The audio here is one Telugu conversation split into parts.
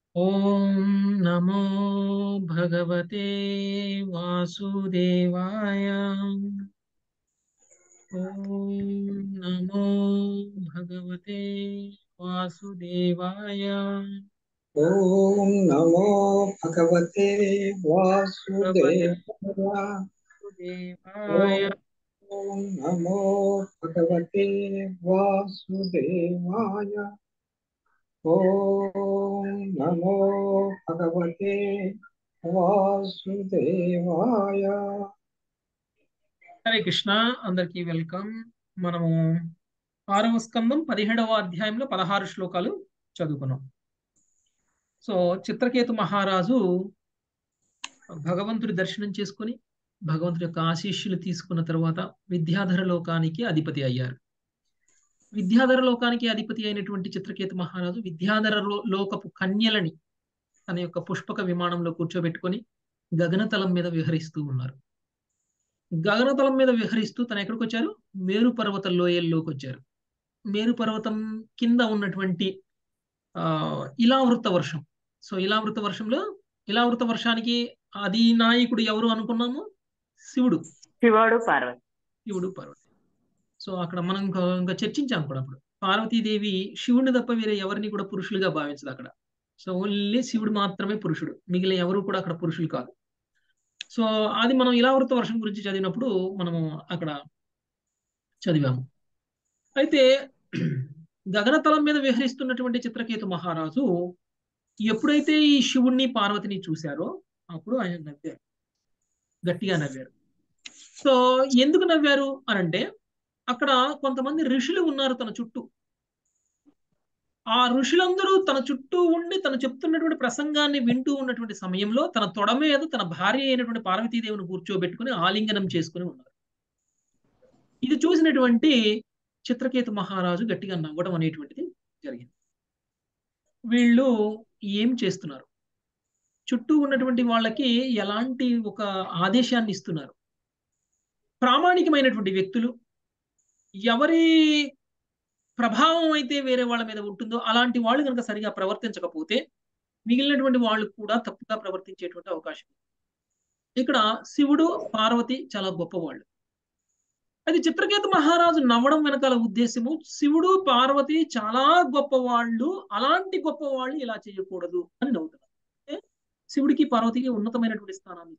ॐ नमो भगवते वासुदेवाय ॐ नमो भगवते वासुदेवाय ॐ नमो भगवते वासुदेवाय वासुदेवाय ॐ नमो भगवते वासुदेवाय ॐ नमो भगवते वासुदेवाय హరే కృష్ణ అందరికీ వెల్కమ్ మనము ఆరవ స్కందం పదిహేడవ అధ్యాయంలో పదహారు శ్లోకాలు చదువుకున్నాం సో చిత్రకేతు మహారాజు భగవంతుడి దర్శనం చేసుకుని భగవంతుడి యొక్క ఆశీస్సులు తీసుకున్న తర్వాత విద్యాధర లోకానికి అధిపతి అయ్యారు విద్యాధర లోకానికి అధిపతి అయినటువంటి చిత్రకేతు మహారాజు విద్యాధర లో- లోకపు కన్యలని తన యొక్క పుష్పక విమానంలో కూర్చోబెట్టుకొని గగనతలం మీద విహరిస్తూ ఉన్నారు గగనతలం మీద విహరిస్తూ తను ఎక్కడికి వచ్చారు మేరు పర్వత లోయల్లోకి వచ్చారు మేరు పర్వతం కింద ఉన్నటువంటి ఆ ఇలావృత వర్షం సో ఇలావృత వర్షంలో ఇలావృత వర్షానికి ఆది నాయకుడు ఎవరు అనుకున్నాము శివుడు శివుడు పార్వతి శివుడు పార్వతి సో అక్కడ మనం ఇంకా ఇంకా చర్చించాం కూడా అప్పుడు పార్వతీదేవి శివుడిని తప్ప వేరే ఎవరిని కూడా పురుషులుగా భావించదు అక్కడ సో ఓన్లీ శివుడు మాత్రమే పురుషుడు మిగిలిన ఎవరు కూడా అక్కడ పురుషులు కాదు సో అది మనం ఇలావృత వర్షం గురించి చదివినప్పుడు మనము అక్కడ చదివాము అయితే గగనతలం మీద విహరిస్తున్నటువంటి చిత్రకేతు మహారాజు ఎప్పుడైతే ఈ శివుణ్ణి పార్వతిని చూశారో అప్పుడు ఆయన నవ్వారు గట్టిగా నవ్వారు సో ఎందుకు నవ్వారు అనంటే అక్కడ కొంతమంది ఋషులు ఉన్నారు తన చుట్టూ ఆ ఋషులందరూ తన చుట్టూ ఉండి తను చెప్తున్నటువంటి ప్రసంగాన్ని వింటూ ఉన్నటువంటి సమయంలో తన తొడ మీద తన భార్య అయినటువంటి పార్వతీదేవిని కూర్చోబెట్టుకుని ఆలింగనం చేసుకుని ఉన్నారు ఇది చూసినటువంటి చిత్రకేతు మహారాజు గట్టిగా నవ్వడం అనేటువంటిది జరిగింది వీళ్ళు ఏం చేస్తున్నారు చుట్టూ ఉన్నటువంటి వాళ్ళకి ఎలాంటి ఒక ఆదేశాన్ని ఇస్తున్నారు ప్రామాణికమైనటువంటి వ్యక్తులు ఎవరి ప్రభావం అయితే వేరే వాళ్ళ మీద ఉంటుందో అలాంటి వాళ్ళు కనుక సరిగా ప్రవర్తించకపోతే మిగిలినటువంటి వాళ్ళు కూడా తప్పుగా ప్రవర్తించేటువంటి అవకాశం ఉంది. ఇక్కడ శివుడు పార్వతి చాలా గొప్పవాళ్ళు అది చిత్రకేతు మహారాజు నవ్వడం వెనకాల ఉద్దేశము శివుడు పార్వతి చాలా గొప్పవాళ్ళు అలాంటి గొప్పవాళ్ళు ఇలా చేయకూడదు అని నవ్వుతున్నారు అంటే శివుడికి పార్వతికి ఉన్నతమైనటువంటి స్థానాన్ని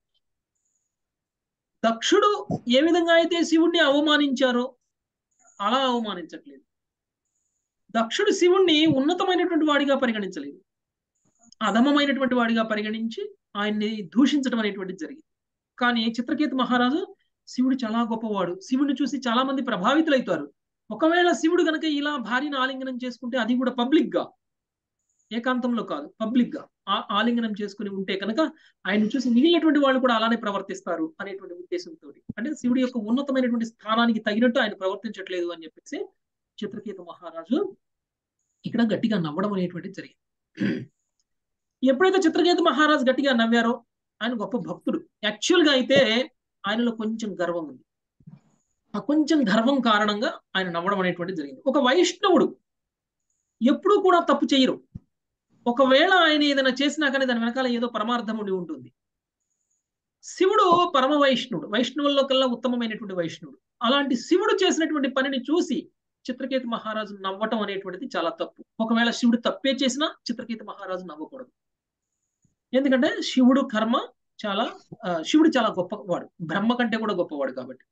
దక్షుడు ఏ విధంగా అయితే శివుణ్ణి అవమానించారో అలా అవమానించట్లేదు దక్షుడు శివుణ్ణి ఉన్నతమైనటువంటి వాడిగా పరిగణించలేదు అధమమైనటువంటి వాడిగా పరిగణించి ఆయన్ని దూషించడం అనేటువంటిది జరిగింది కానీ చిత్రకేతు మహారాజు శివుడు చాలా గొప్పవాడు శివుడిని చూసి చాలా మంది ప్రభావితులవుతారు ఒకవేళ శివుడు గనక ఇలా భార్యను ఆలింగనం చేసుకుంటే అది కూడా పబ్లిక్ గా ఏకాంతంలో కాదు పబ్లిక్ గా ఆ- ఆలింగనం చేసుకుని ఉంటే కనుక ఆయన చూసి మిగిలినటువంటి వాళ్ళు కూడా అలానే ప్రవర్తిస్తారు అనేటువంటి ఉద్దేశంతో అంటే శివుడి యొక్క ఉన్నతమైనటువంటి స్థానానికి తగినట్టు ఆయన ప్రవర్తించట్లేదు అని చెప్పేసి చిత్రకేతు మహారాజు ఇక్కడ గట్టిగా నవ్వడం అనేటువంటిది జరిగింది ఎప్పుడైతే చిత్రకేతు మహారాజు గట్టిగా నవ్వారో ఆయన గొప్ప భక్తుడు యాక్చువల్ గా అయితే ఆయనలో కొంచెం గర్వం ఉంది ఆ కొంచెం గర్వం కారణంగా ఆయన నవ్వడం అనేటువంటిది జరిగింది ఒక వైష్ణవుడు ఎప్పుడూ కూడా తప్పు చేయరు ఒకవేళ ఆయన ఏదైనా చేసినా కానీ దాని వెనకాల ఏదో పరమార్థం ఉండి ఉంటుంది శివుడు పరమ వైష్ణవుడు వైష్ణవుల్లో కల్లా ఉత్తమమైనటువంటి వైష్ణవుడు అలాంటి శివుడు చేసినటువంటి పనిని చూసి చిత్రకేతు మహారాజు నవ్వటం అనేటువంటిది చాలా తప్పు ఒకవేళ శివుడు తప్పే చేసినా చిత్రకేతు మహారాజు నవ్వకూడదు ఎందుకంటే శివుడు కర్మ చాలా ఆ, శివుడు చాలా గొప్పవాడు బ్రహ్మ కంటే కూడా గొప్పవాడు కాబట్టి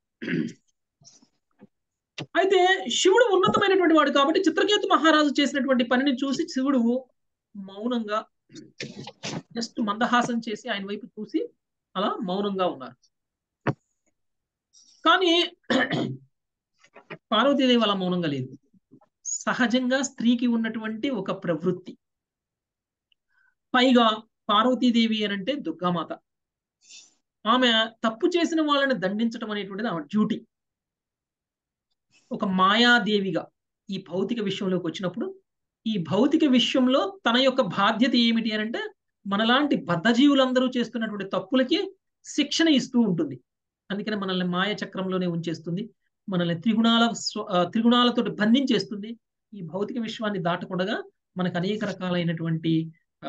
అయితే శివుడు ఉన్నతమైనటువంటి వాడు కాబట్టి చిత్రకేతు మహారాజు చేసినటువంటి పనిని చూసి శివుడు మౌనంగా జస్ట్ మందహాసం చేసి ఆయన వైపు చూసి అలా మౌనంగా ఉన్నారు కానీ పార్వతీదేవి అలా మౌనంగా లేదు సహజంగా స్త్రీకి ఉన్నటువంటి ఒక ప్రవృత్తి పైగా పార్వతీదేవి అని అంటే దుర్గామాత ఆమె తప్పు చేసిన వాళ్ళని దండించడం అనేటువంటిది ఆమె డ్యూటీ ఒక మాయాదేవిగా ఈ భౌతిక విషయంలోకి వచ్చినప్పుడు ఈ భౌతిక విషయంలో తన యొక్క బాధ్యత ఏమిటి అని అంటే మనలాంటి బద్ధజీవులందరూ చేస్తున్నటువంటి తప్పులకి శిక్షణ ఇస్తూ ఉంటుంది అందుకని మనల్ని మాయ చక్రంలోనే ఉంచేస్తుంది మనల్ని త్రిగుణాల స్వ- ఆ, త్రిగుణాలతో బంధించేస్తుంది ఈ భౌతిక విశ్వాన్ని దాటకుండా మనకు అనేక రకాలైనటువంటి ఆ,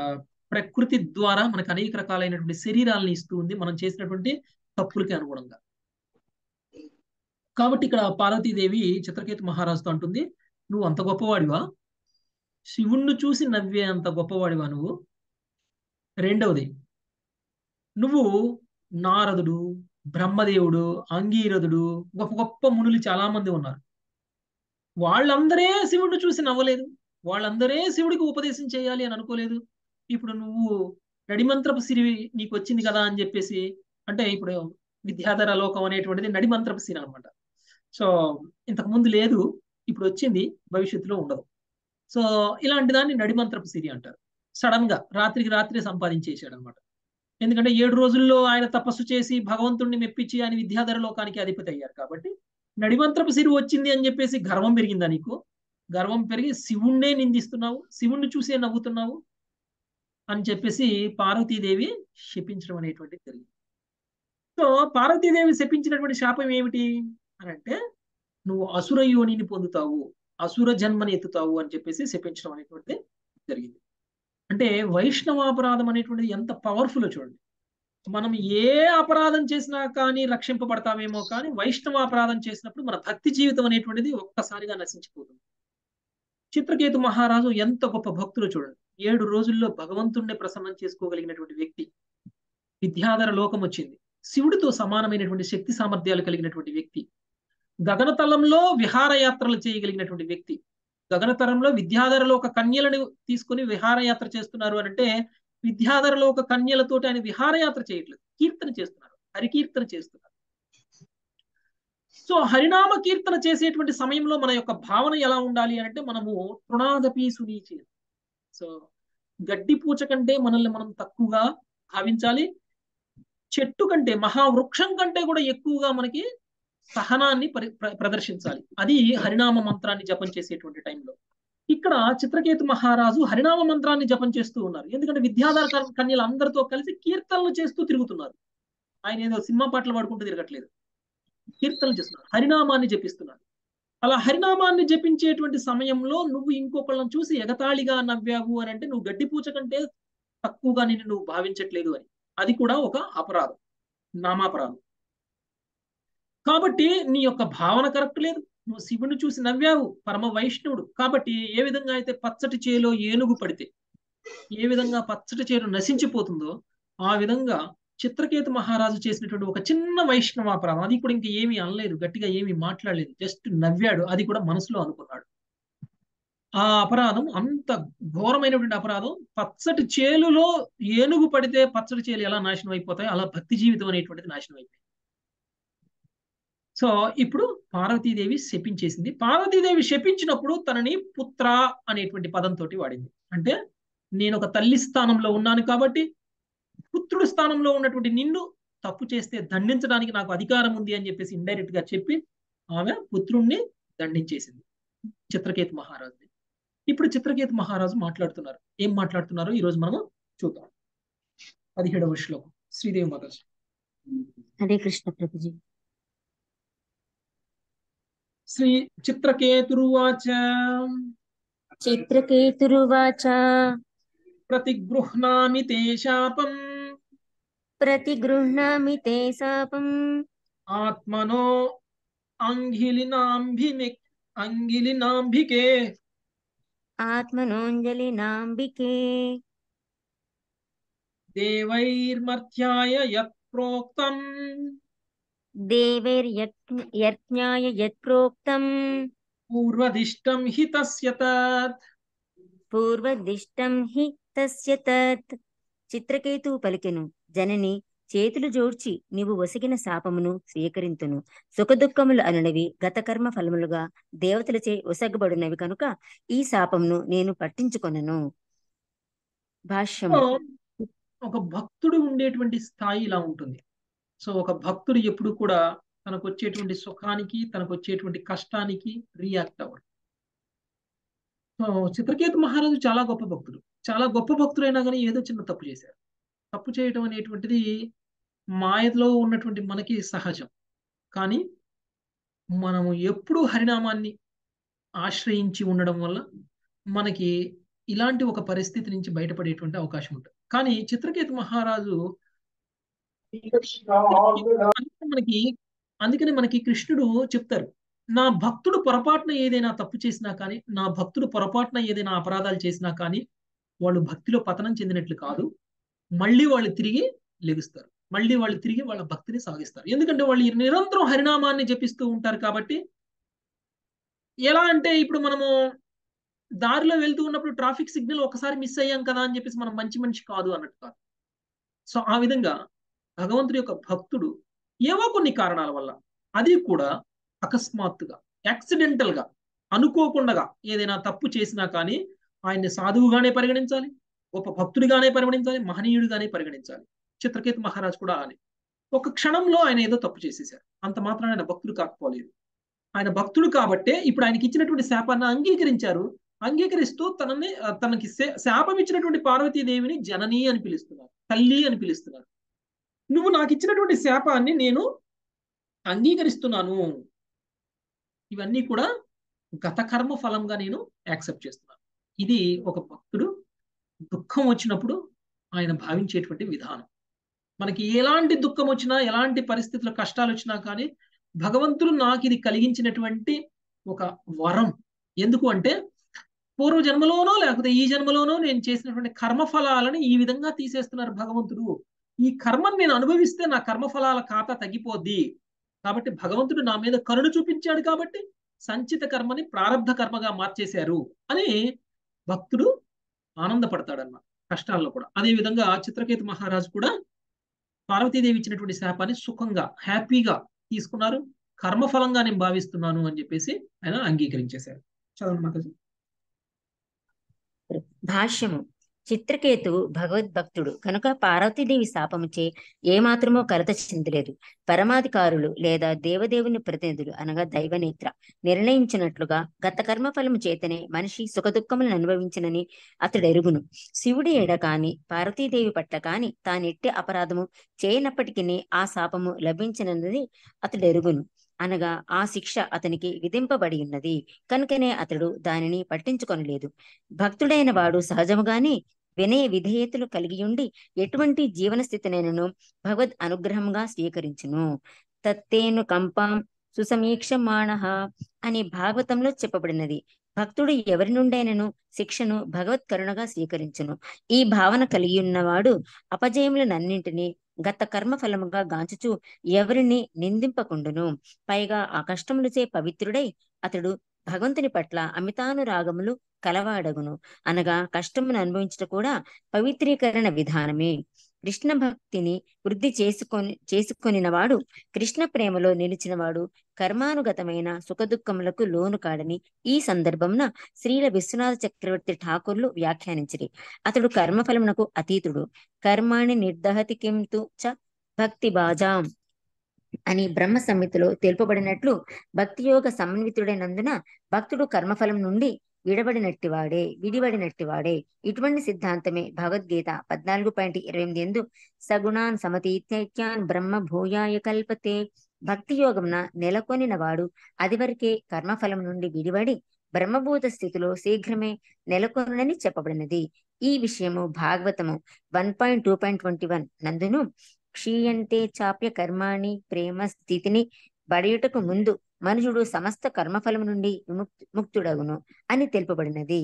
ప్రకృతి ద్వారా మనకు అనేక రకాలైనటువంటి శరీరాలను ఇస్తూ ఉంది మనం చేసినటువంటి తప్పులకి అనుగుణంగా కాబట్టి ఇక్కడ పార్వతీదేవి చిత్రకేతు మహారాజుతో అంటుంది నువ్వు అంత గొప్పవాడివా శివుణ్ణి చూసి నవ్వే అంత గొప్పవాడివా నువ్వు రెండవది నువ్వు నారదుడు బ్రహ్మదేవుడు అంగీరథుడు గొప్ప గొప్ప మునులు చాలా మంది ఉన్నారు వాళ్ళందరే శివుడిని చూసి నవ్వలేదు వాళ్ళందరే శివుడికి ఉపదేశం చేయాలి అని అనుకోలేదు ఇప్పుడు నువ్వు నడిమంత్రపు సిరి నీకు వచ్చింది కదా అని చెప్పేసి అంటే ఇప్పుడు విద్యాధర లోకం అనేటువంటిది నడిమంత్రపు సిరి అనమాట సో ఇంతకు ముందు లేదు ఇప్పుడు వచ్చింది భవిష్యత్తులో ఉండదు సో ఇలాంటి దాన్ని నడిమంత్రపు సిరి అంటారు సడన్ గా రాత్రికి రాత్రి సంపాదించేశాడు అనమాట ఎందుకంటే ఏడు రోజుల్లో ఆయన తపస్సు చేసి భగవంతుణ్ణి మెప్పించి ఆయన విద్యాధర లోకానికి అధిపతి అయ్యారు కాబట్టి నడిమంత్రపు సిరి వచ్చింది అని చెప్పేసి గర్వం పెరిగిందా నీకు గర్వం పెరిగి శివుణ్ణే నిందిస్తున్నావు శివుణ్ణి చూసే నవ్వుతున్నావు అని చెప్పేసి పార్వతీదేవి శపించడం అనేటువంటిది జరిగింది సో పార్వతీదేవి శపించినటువంటి శాపం ఏమిటి అని అంటే నువ్వు అసుర యోనిని పొందుతావు అసుర జన్మని ఎత్తుతావు అని చెప్పేసి శపించడం అనేటువంటిది జరిగింది అంటే వైష్ణవాపరాధం అనేటువంటిది ఎంత పవర్ఫుల్ చూడండి మనం ఏ అపరాధం చేసినా కానీ రక్షింపబడతామేమో కానీ వైష్ణవాపరాధం చేసినప్పుడు మన భక్తి జీవితం అనేటువంటిది ఒక్కసారిగా నశించిపోతుంది చిత్రకేతు మహారాజు ఎంత గొప్ప భక్తులు చూడండి ఏడు రోజుల్లో భగవంతుణ్ణి ప్రసన్నం చేసుకోగలిగినటువంటి వ్యక్తి విద్యాధర లోకం వచ్చింది శివుడితో సమానమైనటువంటి శక్తి సామర్థ్యాలు కలిగినటువంటి వ్యక్తి గగనతలంలో విహారయాత్రలు చేయగలిగినటువంటి వ్యక్తి గగనతరంలో విద్యాధరలో ఒక కన్యలను తీసుకుని విహారయాత్ర చేస్తున్నారు అని అంటే విద్యాధరలో ఒక కన్యలతోటి ఆయన విహారయాత్ర చేయట్లేదు కీర్తన చేస్తున్నారు హరికీర్తన చేస్తున్నారు సో హరినామ కీర్తన చేసేటువంటి సమయంలో మన యొక్క భావన ఎలా ఉండాలి అంటే మనము తృణాదపి సునీచి సో గడ్డి పూచ కంటే మనల్ని మనం తక్కువగా భావించాలి చెట్టు కంటే మహావృక్షం కంటే కూడా ఎక్కువగా మనకి సహనాన్ని ప్రదర్శించాలి అది హరినామ మంత్రాన్ని జపం చేసేటువంటి టైంలో ఇక్కడ చిత్రకేతు మహారాజు హరినామ మంత్రాన్ని జపం చేస్తూ ఉన్నారు ఎందుకంటే విద్యాధర కన్యలు అందరితో కలిసి కీర్తనలు చేస్తూ తిరుగుతున్నారు ఆయన ఏదో సినిమా పాటలు పాడుకుంటూ తిరగట్లేదు కీర్తనలు చేస్తున్నారు హరినామాన్ని జపిస్తున్నారు అలా హరినామాన్ని జపించేటువంటి సమయంలో నువ్వు ఇంకొకళ్ళని చూసి ఎగతాళిగా నవ్వావు అని అంటే నువ్వు గడ్డిపూచ కంటే తక్కువగా నిన్ను నువ్వు భావించట్లేదు అని అది కూడా ఒక అపరాధం నామాపరాధం కాబట్టి నీ యొక్క భావన కరెక్ట్ లేదు నువ్వు శివుని చూసి నవ్వావు పరమ వైష్ణవుడు కాబట్టి ఏ విధంగా అయితే పచ్చటి చేలో ఏనుగు పడితే ఏ విధంగా పచ్చటి చేను నశించిపోతుందో ఆ విధంగా చిత్రకేతు మహారాజు చేసినటువంటి ఒక చిన్న వైష్ణవాపరాధం అది కూడా ఇంకా ఏమీ అనలేదు గట్టిగా ఏమీ మాట్లాడలేదు జస్ట్ నవ్వాడు అది కూడా మనసులో అనుకున్నాడు ఆ అపరాధం అంత ఘోరమైనటువంటి అపరాధం పచ్చటి చేలులో ఏనుగు పడితే పచ్చటి చేలు ఎలా నాశనం అయిపోతాయి అలా భక్తి జీవితం అనేటువంటిది నాశనం అయిపోయింది సో ఇప్పుడు పార్వతీదేవి శపించేసింది పార్వతీదేవి శపించినప్పుడు తనని పుత్ర అనేటువంటి పదంతో వాడింది అంటే నేను ఒక తల్లి స్థానంలో ఉన్నాను కాబట్టి పుత్రుడి స్థానంలో ఉన్నటువంటి నిన్ను తప్పు చేస్తే దండించడానికి నాకు అధికారం ఉంది అని చెప్పేసి ఇండైరెక్ట్ గా చెప్పి ఆమె పుత్రుణ్ణి దండించేసింది చిత్రకేతు మహారాజుని ఇప్పుడు చిత్రకేతు మహారాజు మాట్లాడుతున్నారు ఏం మాట్లాడుతున్నారో ఈ రోజు మనము చూద్దాం పదిహేడవ శ్లోకం శ్రీదేవి మాతాజీ హరే కృష్ణ ప్రభుజీ శ్రీ చిత్రకేతురువాచ చిత్రకేతురువాచ ప్రతిగృహ్ణామి తే శాపం ప్రతిగృహ్ణామి తే శాపం ఆత్మనో అంగిలినాంభిని అంగిలినాంభికే ఆత్మనోంజలి నాంబికే దేవైర్మర్త్యాయ యత్ ప్రోక్తం దేవైర్యజ్ఞాయ యత్ప్రోక్తం పూర్వదిష్టం హి తస్య తత్ పూర్వదిష్టం హి తస్య తత్ చిత్రకేతువు పలికెను జనని చేతులు జోడ్చి నీవు వసిగిన శాపమును స్వీకరింతును సుఖదుఖములు అనునవి గతకర్మ ఫలములుగా దేవతలచే ఒసగబడినవి కనుక ఈ శాపమును నేను పట్టించుకొనను భాష్యము ఒక భక్తుడు ఉండేటువంటి స్థాయి ఇలా ఉంటుంది సో ఒక భక్తుడు ఎప్పుడు కూడా తనకు వచ్చేటువంటి సుఖానికి తనకు వచ్చేటువంటి కష్టానికి రియాక్ట్ అవ్వడు సో చిత్రకేతు మహారాజు చాలా గొప్ప భక్తుడు చాలా గొప్ప భక్తుడైనా కానీ ఏదో చిన్న తప్పు చేశారు తప్పు చేయటం అనేటువంటిది మాయలో ఉన్నటువంటి మనకి సహజం కానీ మనము ఎప్పుడూ హరినామాన్ని ఆశ్రయించి ఉండడం వల్ల మనకి ఇలాంటి ఒక పరిస్థితి నుంచి బయటపడేటువంటి అవకాశం ఉంటుంది కానీ చిత్రకేతు మహారాజు అందుకని మనకి అందుకని మనకి కృష్ణుడు చెప్తారు నా భక్తుడు పొరపాటున ఏదైనా తప్పు చేసినా కానీ నా భక్తుడు పొరపాటున ఏదైనా అపరాధాలు చేసినా కానీ వాళ్ళు భక్తిలో పతనం చెందినట్లు కాదు మళ్ళీ వాళ్ళు తిరిగి లెగుస్తారు మళ్ళీ వాళ్ళు తిరిగి వాళ్ళ భక్తిని సాగిస్తారు ఎందుకంటే వాళ్ళు నిరంతరం హరినామాన్ని జపిస్తూ ఉంటారు కాబట్టి ఎలా అంటే ఇప్పుడు మనము దారిలో వెళ్తూ ఉన్నప్పుడు ట్రాఫిక్ సిగ్నల్ ఒకసారి మిస్ అయ్యాం కదా అని చెప్పేసి మనం మంచి మనిషి కాదు అన్నట్టు కాదు సో ఆ విధంగా భగవంతుడి యొక్క భక్తుడు ఏవో కొన్ని కారణాల వల్ల అది కూడా అకస్మాత్తుగా యాక్సిడెంటల్ గా అనుకోకుండా ఏదైనా తప్పు చేసినా కానీ ఆయన్ని సాధువుగానే పరిగణించాలి గొప్ప భక్తుడిగానే పరిగణించాలి మహనీయుడిగానే పరిగణించాలి చిత్రకేతు మహారాజ్ కూడా అని ఒక క్షణంలో ఆయన ఏదో తప్పు చేసేశారు అంత మాత్రం ఆయన భక్తుడు కాకపోలేదు ఆయన భక్తుడు కాబట్టే ఇప్పుడు ఆయనకి ఇచ్చినటువంటి శాపాన్ని అంగీకరించారు అంగీకరిస్తూ తనని తనకి శాపం ఇచ్చినటువంటి పార్వతీదేవిని జనని అని పిలుస్తున్నారు తల్లి అని పిలుస్తున్నారు నువ్వు నాకు ఇచ్చినటువంటి శాపాన్ని నేను అంగీకరిస్తున్నాను ఇవన్నీ కూడా గత కర్మ ఫలంగా నేను యాక్సెప్ట్ చేస్తున్నాను ఇది ఒక భక్తుడు దుఃఖం వచ్చినప్పుడు ఆయన భావించేటువంటి విధానం మనకి ఎలాంటి దుఃఖం వచ్చినా ఎలాంటి పరిస్థితుల్లో కష్టాలు వచ్చినా కానీ భగవంతుడు నాకు ఇది కలిగించినటువంటి ఒక వరం ఎందుకు అంటే పూర్వ జన్మలోనో లేకపోతే ఈ జన్మలోనో నేను చేసినటువంటి కర్మఫలాలని ఈ విధంగా తీసేస్తున్నారు భగవంతుడు ఈ కర్మను నేను అనుభవిస్తే నా కర్మఫలాల ఖాతా తగ్గిపోద్ది కాబట్టి భగవంతుడు నా మీద కరుణ చూపించాడు కాబట్టి సంచిత కర్మని ప్రారంధ కర్మగా మార్చేశారు అని భక్తుడు ఆనందపడతాడన్నమాట కష్టాల్లో కూడా అదే విధంగా చిత్రకేతు మహారాజు కూడా పార్వతీదేవి ఇచ్చినటువంటి శాపాన్ని సుఖంగా హ్యాపీగా తీసుకున్నారు కర్మఫలంగా నేను భావిస్తున్నాను అని చెప్పేసి ఆయన అంగీకరించేశారు చదవండి మాతాజీ భాష్యము చిత్రకేతు భగవద్భక్తుడు కనుక పార్వతీదేవి శాపముచే ఏమాత్రమో కలత చెందలేదు పరమాధికారులు లేదా దేవదేవుని ప్రతినిధులు అనగా దైవనేత్ర నిర్ణయించినట్లుగా గత కర్మఫలము చేతనే మనిషి సుఖదుఖములను అనుభవించినని అతడు ఎరుగును శివుడి ఎడ కాని పార్వతీదేవి పట్ల కాని తానెట్టి అపరాధము చేయనప్పటికీ ఆ శాపము లభించినది అతడు ఎరుగును అనగా ఆ శిక్ష అతనికి విధింపబడి ఉన్నది కనుకనే అతడు దానిని పట్టించుకొనలేదు భక్తుడైన వాడు సహజముగానే వినయ విధేయతలు కలిగి ఉండి ఎటువంటి జీవన స్థితినైనను భగవద్ అనుగ్రహంగా స్వీకరించును తత్తేను కంపాం సుసమీక్షమాణ అని భాగవతంలో చెప్పబడినది భక్తుడు ఎవరి నుండైనను శిక్షను భగవత్ కరుణగా స్వీకరించును ఈ భావన కలిగి ఉన్నవాడు అపజయములనన్నింటినీ గత కర్మ ఫలముగా గాంచుచు ఎవరిని నిందింపకుండును పైగా ఆ కష్టములచే పవిత్రుడై అతడు భగవంతుని పట్ల అమితానురాగములు కలవాడగును అనగా కష్టమును అనుభవించట కూడా పవిత్రీకరణ విధానమే కృష్ణ భక్తిని వృద్ధి చేసుకొని చేసుకొనినవాడు కృష్ణ ప్రేమలో నిలిచినవాడు కర్మానుగతమైన సుఖదుఖములకు లోను కాడని ఈ సందర్భంన శ్రీల విశ్వనాథ చక్రవర్తి ఠాకూర్లు వ్యాఖ్యానించిరి అతడు కర్మఫలమునకు అతీతుడు కర్మాణి నిర్దహతి కింతు చ భక్తి బాజాం అని బ్రహ్మ సంహితలో తెలుపబడినట్లు భక్తి యోగ సమన్వితుడైనందున భక్తుడు కర్మఫలం నుండి విడబడినట్టివాడే విడివడినట్టివాడే ఇటువంటి సిద్ధాంతమే భగవద్గీత పద్నాలుగు పాయింట్ ఇరవై ఎనిమిది ఎందు సగుణాన్ సమతీత్యాన్ బ్రహ్మ భూయాయ కల్పతే భక్తి యోగమున నెలకొనిన వాడు అదివరకే కర్మఫలం నుండి విడివడి బ్రహ్మభూత స్థితిలో శీఘ్రమే నెలకొనని చెప్పబడినది ఈ విషయము భాగవతము one point two point twenty one నందును క్షీయంతే చాప్య కర్మాణి ప్రేమ స్థితిని బడయుటకు ముందు మనుషుడు సమస్త కర్మఫలం నుండి విముక్తు ముక్తుడగును అని తెలుపబడినది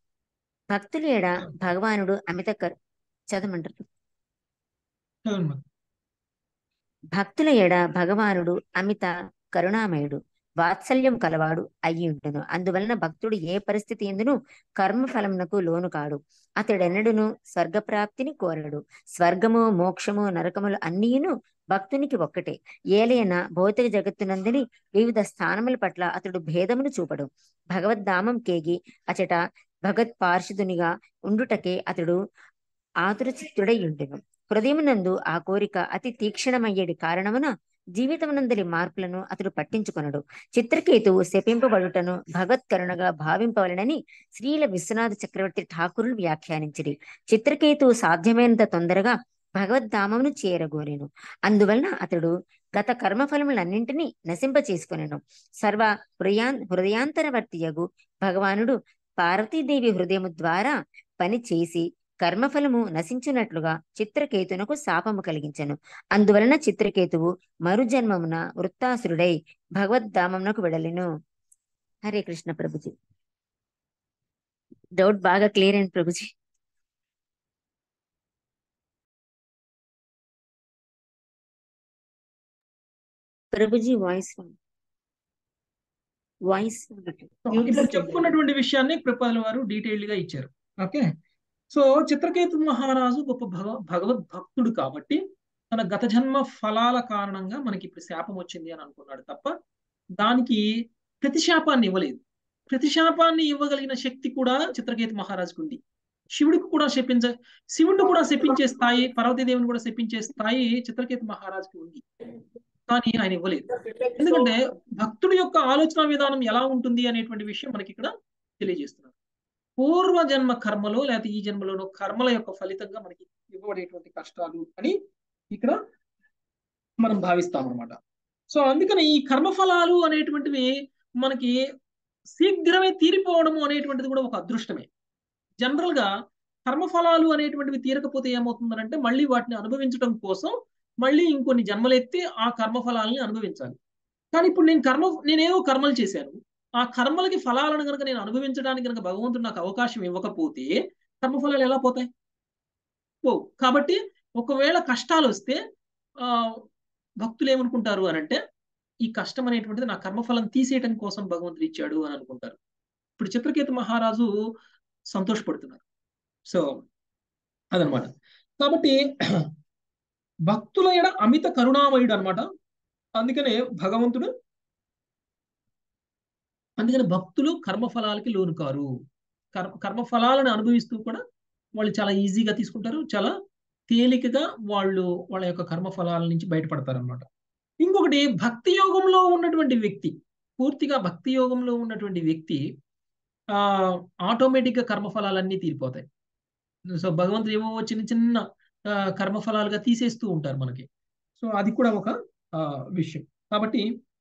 భక్తుల ఏడ భగవానుడు అమిత కర్ చదవమంటారు చదవండి మాతాజీ. భక్తుల ఎడ భగవానుడు అమిత కరుణామయుడు వాత్సల్యం కలవాడు అయి ఉండును అందువలన భక్తుడు ఏ పరిస్థితి ఎందును కర్మఫలమునకు లోను కాడు అతడెన్నడును స్వర్గప్రాప్తిని కోరడు స్వర్గము మోక్షము నరకములు అన్నీయును భక్తునికి ఒక్కటే ఏలైన భౌతిక జగత్తునందని వివిధ స్థానముల పట్ల అతడు భేదమును చూపడు భగవద్ధామం కేగి అచట భగవత్ పార్షదునిగా ఉండుటకే అతడు ఆతుర చిత్తుడై ఉండును హృదయమునందు ఆ కోరిక అతి తీక్షణమయ్యేది కారణమున జీవితమునందలి మార్పులను అతడు పట్టించుకొనడు చిత్రకేతువు శపింపబడుటను భగవత్కరుణగా భావింపవలనని శ్రీల విశ్వనాథ చక్రవర్తి ఠాకూరులు వ్యాఖ్యానించిరి చిత్రకేతువు సాధ్యమైనంత తొందరగా భగవద్ధామమును చేరగోరెను అందువలన అతడు గత కర్మఫలములన్నింటినీ నశింప చేసుకొనెను సర్వ హృదయా హృదయాంతరవర్తియగు భగవానుడు పార్వతీదేవి హృదయము ద్వారా పని చేసి కర్మఫలము నశించినట్లుగా చిత్రకేతునకు శాపము కలిగించెను అందువలన చిత్రకేతువు మరుజన్మమున వృత్తాసురుడై భగవద్ధామమునకు వెడలెను హరే కృష్ణ ప్రభుజీ డౌట్ బాగా క్లియర్ అయింది ప్రభుజీ ప్రభుజీ వాయిస్ వాయిస్ ఇప్పుడు చెప్పుకున్నటువంటి విషయాన్ని కృపాల వారు డీటెయిల్డ్ గా ఇచ్చారు ఓకే సో చిత్రకేతు మహారాజు గొప్ప భగ భగవద్ భక్తుడు కాబట్టి తన గత జన్మ ఫలాల కారణంగా మనకి ఇప్పుడు శాపం వచ్చింది అని అనుకున్నాడు తప్ప దానికి ప్రతిశాపాన్ని ఇవ్వలేదు ప్రతిశాపాన్ని ఇవ్వగలిగిన శక్తి కూడా చిత్రకేతు మహారాజుకు ఉంది శివుడికి కూడా శపించ శివుడిని కూడా శపించే స్థాయి పార్వతీదేవిని కూడా శపించే స్థాయి చిత్రకేతు మహారాజుకి ఉంది కానీ ఆయన ఇవ్వలేదు ఎందుకంటే భక్తుడి యొక్క ఆలోచన విధానం ఎలా ఉంటుంది అనేటువంటి విషయం మనకి ఇక్కడ తెలియజేస్తున్నారు పూర్వ జన్మ కర్మలో లేకపోతే ఈ జన్మలోనో కర్మల యొక్క ఫలితంగా మనకి ఇవ్వబడేటువంటి కష్టాలు అని ఇక్కడ మనం భావిస్తాం అనమాట సో అందుకని ఈ కర్మఫలాలు అనేటువంటివి మనకి శీఘ్రమే తీరిపోవడము అనేటువంటిది కూడా ఒక అదృష్టమే జనరల్ గా కర్మఫలాలు అనేటువంటివి తీరకపోతే ఏమవుతుందనంటే మళ్ళీ వాటిని అనుభవించడం కోసం మళ్ళీ ఇంకొన్ని జన్మలెత్తి ఆ కర్మఫలాలని అనుభవించాలి కానీ ఇప్పుడు నేను కర్మ నేనేవో కర్మలు చేశాను ఆ కర్మలకి ఫలాలను కనుక నేను అనుభవించడానికి కనుక భగవంతుడు నాకు అవకాశం ఇవ్వకపోతే కర్మఫలాలు ఎలా పోతాయి పో కాబట్టి ఒకవేళ కష్టాలు వస్తే ఆ భక్తులు ఏమనుకుంటారు అని అంటే ఈ కష్టం అనేటువంటిది నా కర్మఫలం తీసేయటం కోసం భగవంతుడు ఇచ్చాడు అని అనుకుంటారు ఇప్పుడు చిత్రకేతు మహారాజు సంతోషపడుతున్నారు సో అదనమాట కాబట్టి భక్తుల ఎడ అమిత కరుణామయుడు అనమాట అందుకనే భగవంతుడు అందుకని భక్తులు కర్మఫలాలకి లోను కారు కర్మ కర్మఫలాలను అనుభవిస్తూ కూడా వాళ్ళు చాలా ఈజీగా తీసుకుంటారు చాలా తేలికగా వాళ్ళు వాళ్ళ యొక్క కర్మఫలాల నుంచి బయటపడతారు అనమాట ఇంకొకటి భక్తి యోగంలో ఉన్నటువంటి వ్యక్తి పూర్తిగా భక్తి యోగంలో ఉన్నటువంటి వ్యక్తి ఆ ఆటోమేటిక్ గా కర్మఫలాలన్నీ తీరిపోతాయి సో భగవంతుడు ఏమో చిన్న చిన్న కర్మఫలాలుగా తీసేస్తూ ఉంటారు మనకి సో అది కూడా ఒక విషయం కాబట్టి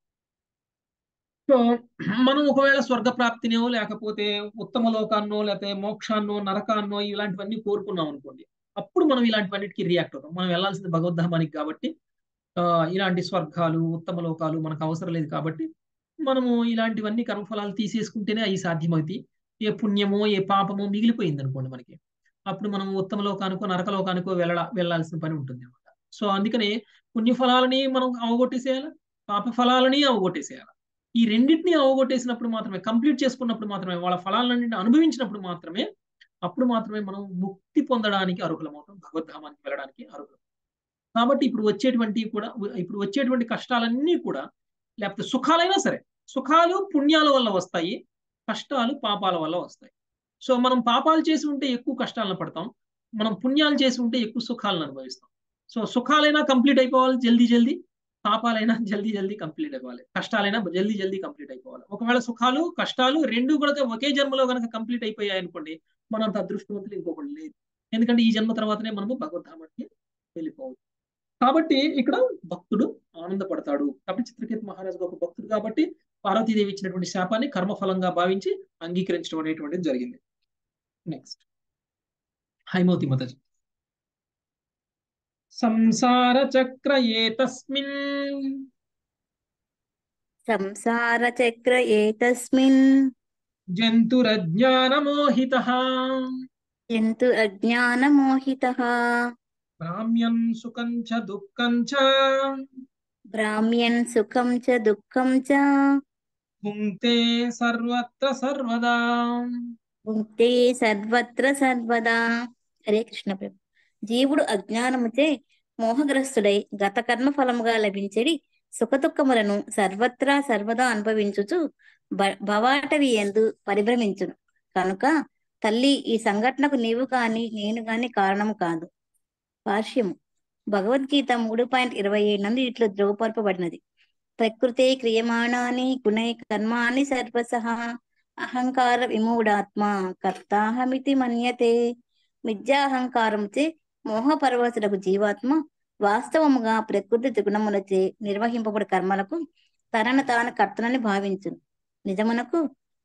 సో మనం ఒకవేళ స్వర్గ ప్రాప్తినో లేకపోతే ఉత్తమ లోకాన్నో లేకపోతే మోక్షాన్నో నరకాన్నో ఇలాంటివన్నీ కోరుకున్నాం అనుకోండి అప్పుడు మనం ఇలాంటివన్నిటికి రియాక్ట్ అవుతాం మనం వెళ్ళాల్సింది భగవద్ధామానికి కాబట్టి ఇలాంటి స్వర్గాలు ఉత్తమ లోకాలు మనకు అవసరం లేదు కాబట్టి మనము ఇలాంటివన్నీ కర్మఫలాలు తీసేసుకుంటేనే అవి సాధ్యమవుతాయి ఏ పుణ్యమో ఏ పాపమో మిగిలిపోయింది అనుకోండి మనకి అప్పుడు మనం ఉత్తమ లోకానికో నరక లోకానికో వెళ్ళ వెళ్ళాల్సిన పని ఉంటుంది అనమాట సో అందుకనే పుణ్యఫలాలని మనం అవగొట్టేసేయాలి పాప ఫలాలని అవగొట్టేసేయాలి ఈ రెండింటిని అవగొట్టేసినప్పుడు మాత్రమే కంప్లీట్ చేసుకున్నప్పుడు మాత్రమే వాళ్ళ ఫలాలన్నింటిని అనుభవించినప్పుడు మాత్రమే అప్పుడు మాత్రమే మనం ముక్తి పొందడానికి అర్హులమవుతాం భగవద్ధామానికి వెళ్ళడానికి అర్హులం కాబట్టి ఇప్పుడు వచ్చేటువంటి కూడా ఇప్పుడు వచ్చేటువంటి కష్టాలన్నీ కూడా లేకపోతే సుఖాలైనా సరే సుఖాలు పుణ్యాల వల్ల వస్తాయి కష్టాలు పాపాల వల్ల వస్తాయి సో మనం పాపాలు చేసి ఉంటే ఎక్కువ కష్టాలను పడతాం మనం పుణ్యాలు చేసి ఉంటే ఎక్కువ సుఖాలను అనుభవిస్తాం సో సుఖాలైనా కంప్లీట్ అయిపోవాలి జల్దీ జల్దీ పాపాలైనా జల్దీ జల్దీ కంప్లీట్ అయిపోవాలి కష్టాలైనా జల్దీ జల్దీ కంప్లీట్ అయిపోవాలి ఒకవేళ సుఖాలు కష్టాలు రెండు కూడా ఒకే జన్మలో కనుక కంప్లీట్ అయిపోయాయి అనుకోండి మనంత అదృష్టవంతులు ఇంకొకటి లేదు ఎందుకంటే ఈ జన్మ తర్వాతనే మనము భగవద్ధామానికి వెళ్ళిపోవచ్చు కాబట్టి ఇక్కడ భక్తుడు ఆనందపడతాడు కాబట్టి చిత్రకేతు మహారాజు ఒక భక్తుడు కాబట్టి పార్వతీదేవి ఇచ్చినటువంటి శాపాన్ని కర్మఫలంగా భావించి అంగీకరించడం అనేటువంటిది జరిగింది నెక్స్ట్ హైమోతి మతజీ సంసార చక్ర ఏతస్మిన్ సంసార చక్ర ఏతస్మిన్ జంతురజ్ఞానమోహిత జంతు అజ్ఞానమోహిత భ్రామ్యం సుఖం చ దుఃఖం చ భ్రామ్యన్ సుఖం చ దుఃఖం చ భుంక్తే సర్వత్ర సర్వదా భుక్తే సర్వత్ర సర్వదా హరే కృష్ణ ప్రభు జీవుడు అజ్ఞానముచే మోహగ్రస్తుడై గత కర్మ ఫలముగా లభించడి సుఖదుఖములను సర్వత్రా సర్వదా అనుభవించుచు భవాటవి ఎందు పరిభ్రమించును కనుక తల్లి ఈ సంఘటనకు నీవు కాని నేను కాని కారణము కాదు భాష్యము భగవద్గీత మూడు పాయింట్ ఇరవై ఏడు నుండి ఇట్లు ధ్రువపరపబడినది ప్రకృతే క్రియమాణాని గుణై కర్మాణి సర్వసహ అహంకార విమూఢాత్మ కర్తాహమితి మన్యతే మిథ్యాహంకారముచే మోహపరవశులకు జీవాత్మ వాస్తవముగా ప్రకృతి త్రిగుణములచే నిర్వహింపబడి కర్మలకు తనను తాను కర్తనని భావించును నిజమునకు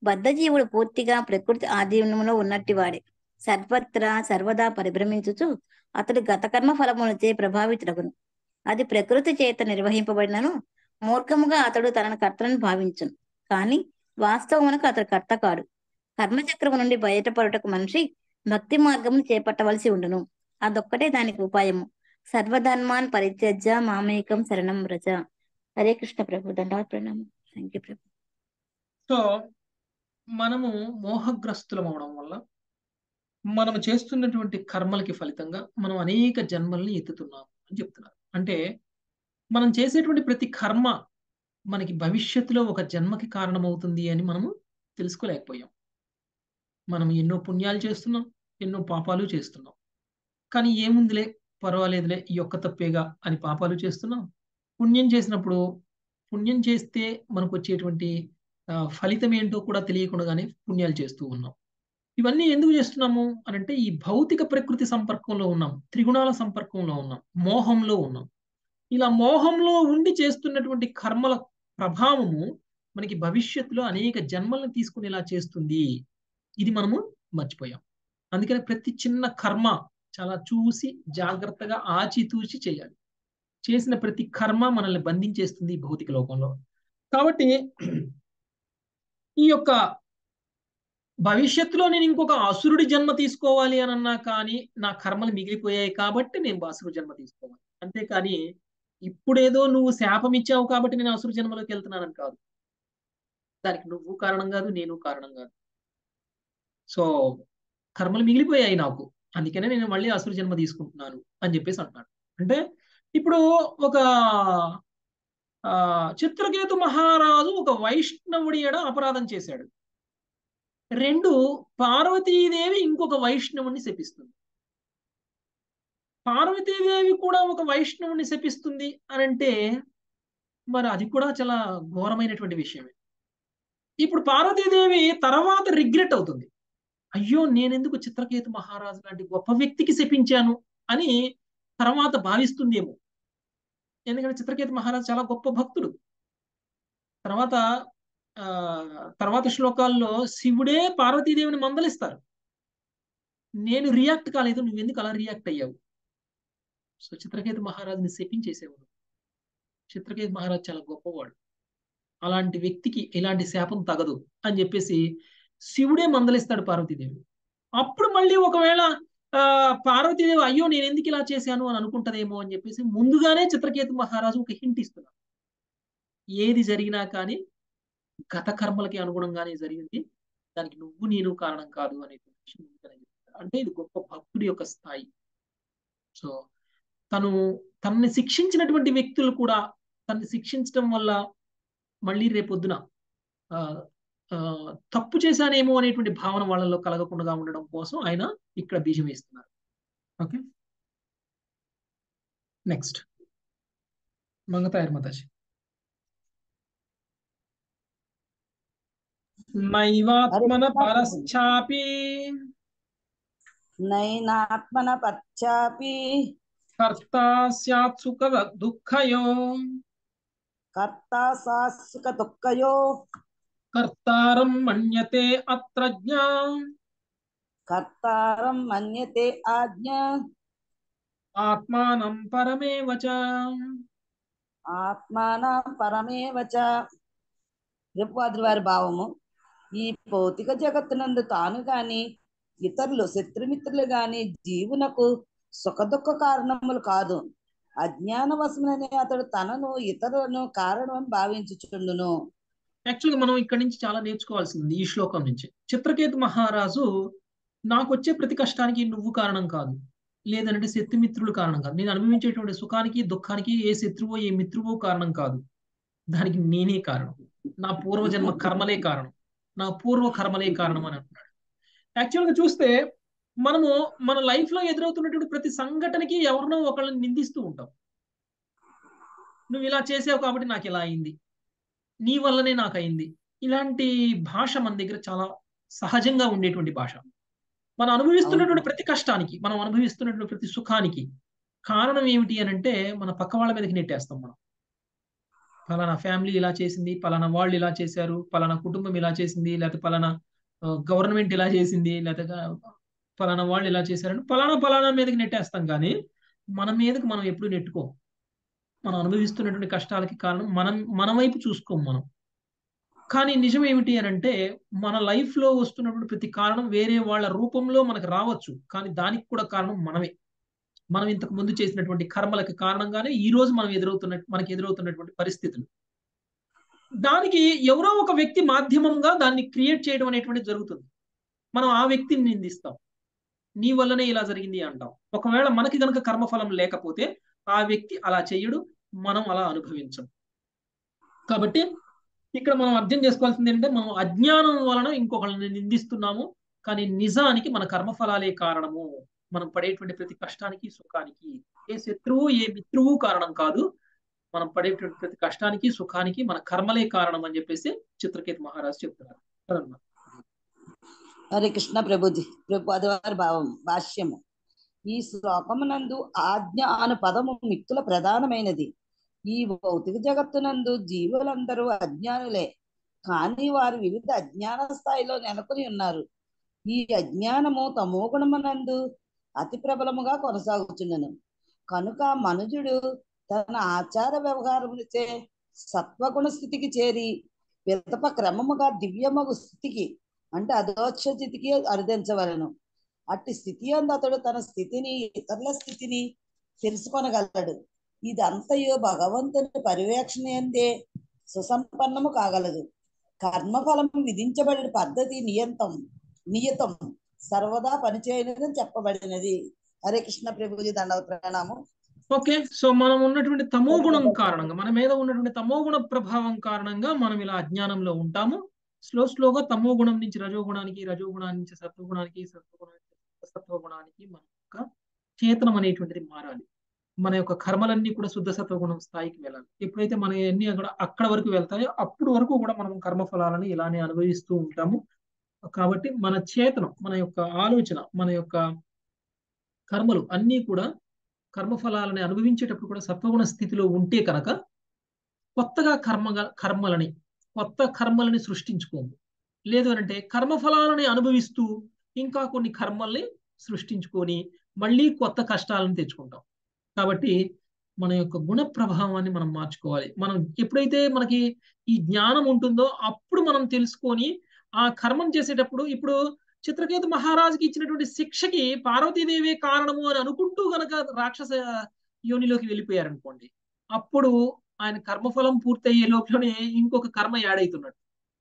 బద్ధజీవుడు పూర్తిగా ప్రకృతి ఆధీనంలో ఉన్నట్టివాడే సర్వత్రా సర్వదా పరిభ్రమించుచు అతడు గతకర్మ ఫలములచే ప్రభావితుడగును అది ప్రకృతి చేత నిర్వహింపబడినను మూర్ఖముగా అతడు తనను కర్తలను భావించును కానీ వాస్తవమునకు అతడు కర్త కాడు కర్మచక్రము నుండి బయటపడుటకు మనిషి భక్తి మార్గమును చేపట్టవలసి ఉండును అదొక్కటే దానికి ఉపాయము సర్వధర్మాన్ పరిత్యజ్య మామేకం శరణం వ్రజ హరే కృష్ణ ప్రభు దండాత్ ప్రణామం థ్యాంక్ యూ ప్రభు సో మనము మోహగ్రస్తులం అవడం వల్ల మనం చేస్తున్నటువంటి కర్మలకి ఫలితంగా మనం అనేక జన్మల్ని ఎత్తుతున్నాం అని చెప్తున్నారు అంటే మనం చేసేటువంటి ప్రతి కర్మ మనకి భవిష్యత్తులో ఒక జన్మకి కారణమవుతుంది అని మనము తెలుసుకోలేకపోయాం మనం ఎన్నో పుణ్యాలు చేస్తున్నాం ఎన్నో పాపాలు చేస్తున్నాం కానీ ఏముందిలే పర్వాలేదులే ఈ ఒక్క తప్పేగా అని పాపాలు చేస్తున్నాం పుణ్యం చేసినప్పుడు పుణ్యం చేస్తే మనకు వచ్చేటువంటి ఆ, ఫలితం ఏంటో కూడా తెలియకుండానే పుణ్యాలు చేస్తూ ఉన్నాం ఇవన్నీ ఎందుకు చేస్తున్నాము అని అంటే ఈ భౌతిక ప్రకృతి సంపర్కంలో ఉన్నాం త్రిగుణాల సంపర్కంలో ఉన్నాం మోహంలో ఉన్నాం ఇలా మోహంలో ఉండి చేస్తున్నటువంటి కర్మల ప్రభావము మనకి భవిష్యత్తులో అనేక జన్మలను తీసుకునేలా చేస్తుంది ఇది మనము మర్చిపోయాం అందుకని ప్రతి చిన్న కర్మ చాలా చూసి జాగ్రత్తగా ఆచితూచి చేయాలి చేసిన ప్రతి కర్మ మనల్ని బంధించేస్తుంది ఈ భౌతిక లోకంలో కాబట్టి ఈ యొక్క భవిష్యత్తులో నేను ఇంకొక అసురుడి జన్మ తీసుకోవాలి అని అన్నా కానీ నా కర్మలు మిగిలిపోయాయి కాబట్టి నేను అసురు జన్మ తీసుకోవాలి అంతేకాని ఇప్పుడేదో నువ్వు శాపం ఇచ్చావు కాబట్టి నేను అసురు జన్మలోకి వెళ్తున్నానని కాదు దానికి నువ్వు కారణం కాదు నేను కారణం కాదు సో కర్మలు మిగిలిపోయాయి నాకు అందుకనే నేను మళ్ళీ అసురు జన్మ తీసుకుంటున్నాను అని చెప్పేసి అంటున్నాడు అంటే ఇప్పుడు ఒక ఆ చిత్రకేతు మహారాజు ఒక వైష్ణవుడి ఎడ అపరాధం చేశాడు రెండు పార్వతీదేవి ఇంకొక వైష్ణవుని శపిస్తుంది పార్వతీదేవి కూడా ఒక వైష్ణవుని శపిస్తుంది అని అంటే మరి అది కూడా చాలా ఘోరమైనటువంటి విషయమే ఇప్పుడు పార్వతీదేవి తర్వాత రిగ్రెట్ అవుతుంది అయ్యో నేనెందుకు చిత్రకేతు మహారాజు లాంటి గొప్ప వ్యక్తికి శపించాను అని తర్వాత భావిస్తుందేమో ఎందుకంటే చిత్రకేతు మహారాజు చాలా గొప్ప భక్తుడు తర్వాత ఆ తర్వాత శ్లోకాల్లో శివుడే పార్వతీదేవిని మందలిస్తారు నేను రియాక్ట్ కాలేదు నువ్వెందుకు అలా రియాక్ట్ అయ్యావు సో చిత్రకేతు మహారాజుని శపించేసేవు చిత్రకేతు మహారాజు చాలా గొప్పవాడు అలాంటి వ్యక్తికి ఇలాంటి శాపం తగదు అని చెప్పేసి శివుడే మందలిస్తాడు పార్వతీదేవి అప్పుడు మళ్ళీ ఒకవేళ ఆ పార్వతీదేవి అయ్యో నేను ఎందుకు ఇలా చేశాను అని అనుకుంటదేమో అని చెప్పేసి ముందుగానే చిత్రకేతు మహారాజు ఒక హింట్ ఇస్తున్నాడు ఏది జరిగినా కానీ గత కర్మలకి అనుగుణంగానే జరిగింది దానికి నువ్వు నేను కారణం కాదు అనే విషయం ముందుగానే చెప్తాడు. అంటే ఇది గొప్ప భక్తుడి యొక్క స్థాయి సో తను తనని శిక్షించినటువంటి వ్యక్తులు కూడా తనని శిక్షించడం వల్ల మళ్ళీ రేపొద్దున ఆ, ఆ, తప్పు చేశానేమో అనేటువంటి భావన వాళ్ళలో కలగకుండా ఉండడం కోసం ఆయన ఇక్కడ బీజం వేస్తున్నారు ఓకే నెక్స్ట్ మంగతాయర్ మతాజీ నైవాత్మన పరశ్చాపి నైనాత్మన పశ్చాపి కర్తా స్యాత్ సుఖ దుఃఖయో కర్తా సాసుక దుఃఖయో కర్తారం మన్యతే అత్రజ్ఞ కర్తారం మన్యతే ఆజ్ఞ ఆత్మానం పరమేవ చ ఆత్మాన పరమేవచ త్రిపాద్రి వారి భావము ఈ భౌతిక జగత్తునందు తాను గాని ఇతరులు శత్రుమిత్రులు గాని జీవునకు సుఖదుఖ కారణములు కాదు అజ్ఞానవశముననే అతడు తనను ఇతరులను కారణమని భావించుచుండును యాక్చువల్గా మనం ఇక్కడి నుంచి చాలా నేర్చుకోవాల్సింది ఈ శ్లోకం నుంచి చిత్రకేతు మహారాజు నాకు వచ్చే ప్రతి కష్టానికి నువ్వు కారణం కాదు లేదంటే శత్రుమిత్రులు కారణం కాదు నేను అనుభవించేటువంటి సుఖానికి దుఃఖానికి ఏ శత్రువో ఏ మిత్రువో కారణం కాదు దానికి నేనే కారణం నా పూర్వజన్మ కర్మలే కారణం నా పూర్వ కర్మలే కారణం అని అంటున్నాడు యాక్చువల్గా చూస్తే మనము మన లైఫ్ లో ఎదురవుతున్నటువంటి ప్రతి సంఘటనకి ఎవరినో ఒకళ్ళని నిందిస్తూ ఉంటాం నువ్వు ఇలా చేసావు కాబట్టి నాకు ఇలా అయింది నీ వల్లనే నాకు అయింది ఇలాంటి భాష మన దగ్గర చాలా సహజంగా ఉండేటువంటి భాష మనం అనుభవిస్తున్నటువంటి ప్రతి కష్టానికి మనం అనుభవిస్తున్నటువంటి ప్రతి సుఖానికి కారణం ఏమిటి అని అంటే మన పక్క వాళ్ళ మీదకి నెట్టేస్తాం మనం పలానా ఫ్యామిలీ ఇలా చేసింది పలానా వాళ్ళు ఇలా చేశారు పలానా కుటుంబం ఇలా చేసింది లేకపోతే పలానా గవర్నమెంట్ ఇలా చేసింది లేకపోతే పలానా వాళ్ళు ఇలా చేశారని పలానా పలానా మీదకి నెట్టేస్తాం కానీ మన మీదకి మనం ఎప్పుడు నెట్టుకోం మనం అనుభవిస్తున్నటువంటి కష్టాలకి కారణం మనం మన వైపు చూసుకోం మనం కానీ నిజం ఏమిటి అని అంటే మన లైఫ్ లో వస్తున్నటువంటి ప్రతి కారణం వేరే వాళ్ళ రూపంలో మనకు రావచ్చు కానీ దానికి కూడా కారణం మనమే మనం ఇంతకు ముందు చేసినటువంటి కర్మలకు కారణంగానే ఈ రోజు మనం ఎదురవుతున్న మనకి ఎదురవుతున్నటువంటి పరిస్థితులు దానికి ఎవరో ఒక వ్యక్తి మాధ్యమంగా దాన్ని క్రియేట్ చేయడం అనేటువంటి జరుగుతుంది మనం ఆ వ్యక్తిని నిందిస్తాం నీ వల్లనే ఇలా జరిగింది అంటాం ఒకవేళ మనకి గనక కర్మఫలం లేకపోతే ఆ వ్యక్తి అలా చెయ్యడు మనం అలా అనుభవించం కాబట్టి ఇక్కడ మనం అర్థం చేసుకోవాల్సింది ఏంటంటే మనం అజ్ఞానం వలన ఇంకొకళ్ళని నిందిస్తున్నాము కానీ నిజానికి మన కర్మఫలాలే కారణము మనం పడేటువంటి ప్రతి కష్టానికి సుఖానికి ఏ శత్రువు ఏ మిత్రువు కారణం కాదు మనం పడేటువంటి ప్రతి కష్టానికి సుఖానికి మన కర్మలే కారణం అని చెప్పేసి చిత్రకేతు మహారాజు చెప్తున్నారు అదన్నమాట హరే కృష్ణ ప్రభుజీ ప్రభు అదివారి భావం భాష్యము ఈ శ్లోకమునందు ఆజ్ఞ అను పదము మిత్తుల ప్రధానమైనది ఈ భౌతిక జగత్తునందు జీవులందరూ అజ్ఞానులే కానీ వారు వివిధ అజ్ఞాన స్థాయిలో నెలకొని ఉన్నారు ఈ అజ్ఞానము తమో గుణమునందు అతి ప్రబలముగా కొనసాగుతున్నను కనుక మనుజుడు తన ఆచార వ్యవహారములచే సత్వగుణ స్థితికి చేరి పిదప క్రమముగా దివ్యమగు స్థితికి అంటే అదోక్ష స్థితికి అరుదించవలను అట్టి స్థితి అందు అతడు తన స్థితిని ఇతరుల స్థితిని తెలుసుకొనగలడు ఇదంతయు భగవంతుని పర్యవేక్షణ ఎందే సుసంపన్నము కాగలదు కర్మఫలం విధించబడిన పద్ధతి నియంతం నియతం సర్వదా పనిచేయలేదని చెప్పబడినది హరే కృష్ణ ప్రభుజీ దండవ ప్రణామం ఓకే సో మనం ఉన్నటువంటి తమో గుణం కారణంగా మన మీద ఉన్నటువంటి తమో గుణ ప్రభావం కారణంగా మనం ఇలా అజ్ఞానంలో ఉంటాము స్లో స్లోగా తమో గుణం నుంచి రజోగుణానికి రజోగుణానికి నుంచి సత్వగుణానికి సత్వగుణానికి సత్వగుణానికి మన యొక్క చేతనం అనేటువంటిది మారాలి మన యొక్క కర్మలన్నీ కూడా శుద్ధ సత్వగుణం స్థాయికి వెళ్ళాలి ఎప్పుడైతే మన అన్ని అక్కడ అక్కడ వరకు వెళ్తాయో అప్పుడు వరకు కూడా మనం కర్మఫలాలను ఇలానే అనుభవిస్తూ ఉంటాము కాబట్టి మన చేతనం మన యొక్క ఆలోచన మన యొక్క కర్మలు అన్నీ కూడా కర్మఫలాలని అనుభవించేటప్పుడు కూడా సత్వగుణ స్థితిలో ఉంటే కనుక కొత్తగా కర్మ కర్మలని కొత్త కర్మలని సృష్టించుకోము లేదు అంటే కర్మఫలాలని అనుభవిస్తూ ఇంకా కొన్ని కర్మల్ని సృష్టించుకొని మళ్ళీ కొత్త కష్టాలను తెచ్చుకుంటాం కాబట్టి మన యొక్క గుణ ప్రభావాన్ని మనం మార్చుకోవాలి మనం ఎప్పుడైతే మనకి ఈ జ్ఞానం ఉంటుందో అప్పుడు మనం తెలుసుకొని ఆ కర్మం చేసేటప్పుడు ఇప్పుడు చిత్రకేతు మహారాజుకి ఇచ్చినటువంటి శిక్షకి పార్వతీదేవే కారణము అని అనుకుంటూ గనక రాక్షస యోనిలోకి వెళ్ళిపోయారనుకోండి అప్పుడు ఆయన కర్మఫలం పూర్తయ్యే లోపలనే ఇంకొక కర్మ యాడ్ అవుతున్నట్టు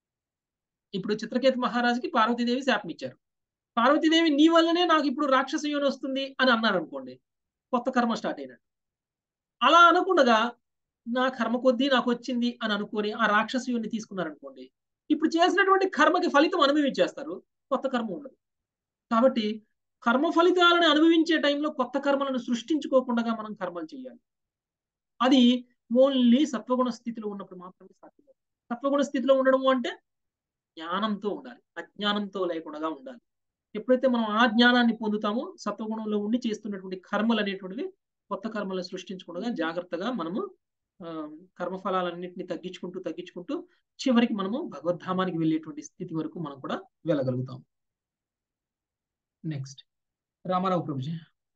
ఇప్పుడు చిత్రకేతు మహారాజుకి పార్వతీదేవి శాపం ఇచ్చారు పార్వతీదేవి నీ వల్లనే నాకు ఇప్పుడు రాక్షస యోని వస్తుంది అని అన్నారు అనుకోండి కొత్త కర్మ స్టార్ట్ అయినట్టు అలా అనకుండగా నా కర్మ కొద్దీ నాకు వచ్చింది అని అనుకొని ఆ రాక్షస యోని తీసుకున్నారనుకోండి ఇప్పుడు చేసినటువంటి కర్మకి ఫలితం అనుభవించేస్తారు కొత్త కర్మ ఉండదు కాబట్టి కర్మ ఫలితాలను అనుభవించే టైంలో కొత్త కర్మలను సృష్టించుకోకుండా మనం కర్మలు చేయాలి అది ఓన్లీ సత్వగుణ స్థితిలో ఉన్నప్పుడు మాత్రమే సాధ్యం సత్వగుణ స్థితిలో ఉండడము అంటే జ్ఞానంతో ఉండాలి అజ్ఞానంతో లేకుండా ఉండాలి ఎప్పుడైతే మనం ఆ జ్ఞానాన్ని పొందుతామో సత్వగుణంలో ఉండి చేస్తున్నటువంటి కర్మలు అనేటువంటివి కొత్త కర్మలు సృష్టించకుండా జాగ్రత్తగా మనము కర్మఫలాలన్నింటినీ తగ్గించుకుంటూ తగ్గించుకుంటూ చివరికి మనము భగవద్ధామానికి వెళ్ళేటువంటి స్థితి వరకు మనం కూడా వెళ్ళగలుగుతాం నెక్స్ట్ రామారావు ప్రభుజీ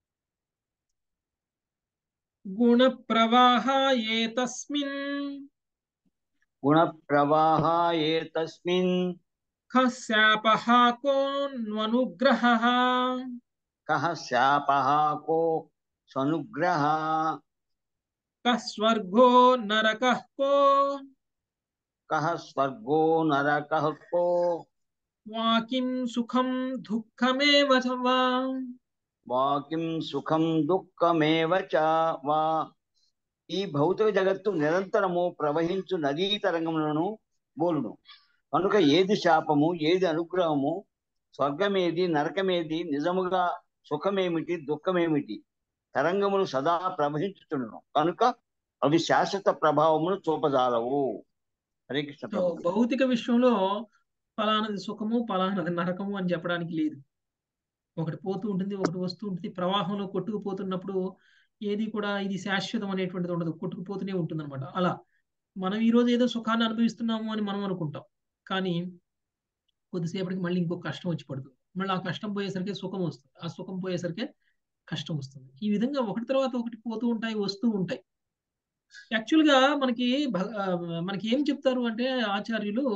గుణ ప్రవాహ ఏ తస్మిన్ గుణ ప్రవాహ ఏ తస్మిన్ శాప కోన్వనుగ్రహ కహ శాప కో స్వనుగ్రహ స్వర్గో నరక కో కహ స్వర్గో నరక కో వాకిం సుఖం దుఃఖమేవ వా వాకిం సుఖం దుఃఖమేవ చ వా ఈ భౌతిక జగత్తు నిరంతరము ప్రవహించు నదీ తరంగములను బోలును కనుక ఏది శాపము ఏది అనుగ్రహము స్వర్గమేది నరకమేది నిజముగా సుఖమేమిటి దుఃఖమేమిటి తరంగములు సదా ప్రవహించుతుండను కనుక అవి శాశ్వత ప్రభావమును చూపజాలవు హరే కృష్ణ ప్రభు భౌతిక విషయంలో ఫలానది సుఖము ఫలానది నరకము అని చెప్పడానికి లేదు ఒకటి పోతూ ఉంటుంది ఒకటి వస్తూ ఉంటుంది ప్రవాహంలో కొట్టుకుపోతున్నప్పుడు ఏది కూడా ఇది శాశ్వతం అనేటువంటిది ఉండదు కొట్టుకుపోతూనే ఉంటుంది అనమాట అలా మనం ఈ రోజు ఏదో సుఖాన్ని అనుభవిస్తున్నాము అని మనం అనుకుంటాం కానీ కొద్దిసేపటికి మళ్ళీ ఇంకో కష్టం వచ్చి పడుతుంది మళ్ళీ ఆ కష్టం పోయేసరికి సుఖం వస్తుంది ఆ సుఖం పోయేసరికి కష్టం వస్తుంది ఈ విధంగా ఒకటి తర్వాత ఒకటి పోతూ ఉంటాయి వస్తూ ఉంటాయి యాక్చువల్ గా మనకి భ- ఆ, మనకి ఏం చెప్తారు అంటే ఆచార్యులు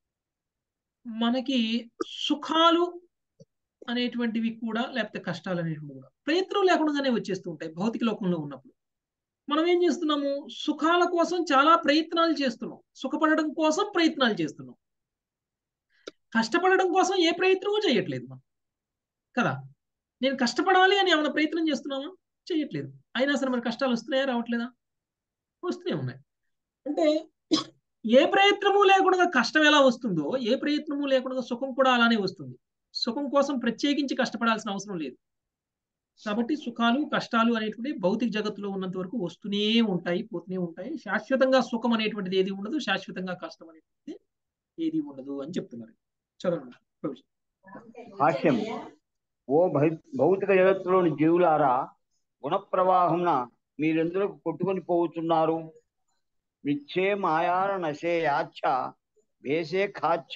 మనకి సుఖాలు అనేటువంటివి కూడా లేకపోతే కష్టాలు అనేటువంటివి కూడా ప్రయత్నం లేకుండానే వచ్చేస్తూ ఉంటాయి భౌతిక లోకంలో ఉన్నప్పుడు మనం ఏం చేస్తున్నాము సుఖాల కోసం చాలా ప్రయత్నాలు చేస్తున్నాం సుఖపడడం కోసం ప్రయత్నాలు చేస్తున్నాం కష్టపడడం కోసం ఏ ప్రయత్నమూ చేయట్లేదు మనం కదా నేను కష్టపడాలి అని ఏమైనా ప్రయత్నం చేస్తున్నామా చేయట్లేదు అయినా సరే మన కష్టాలు వస్తున్నాయా రావట్లేదా వస్తూనే ఉన్నాయి అంటే ఏ ప్రయత్నము లేకుండా కష్టం ఎలా వస్తుందో ఏ ప్రయత్నము లేకుండా సుఖం కూడా అలానే వస్తుంది సుఖం కోసం ప్రత్యేకించి కష్టపడాల్సిన అవసరం లేదు కాబట్టి సుఖాలు కష్టాలు అనేటువంటి భౌతిక జగత్తులో ఉన్నంత వరకు వస్తూనే ఉంటాయి పోతూనే ఉంటాయి శాశ్వతంగా సుఖం అనేటువంటిది ఏది ఉండదు శాశ్వతంగా కష్టం అనేటువంటిది ఏది ఉండదు అని చెప్తున్నారు చదవండి ప్రభుజీ. భాష్యం ఓ భై- భౌతిక జగత్తులోని జీవులారా గుణప్రవాహంన మీరెందుకు కొట్టుకొని పోతున్నారు మిచ్చే మాయార నశే యాచ్చ భేసే ఖాచ్చ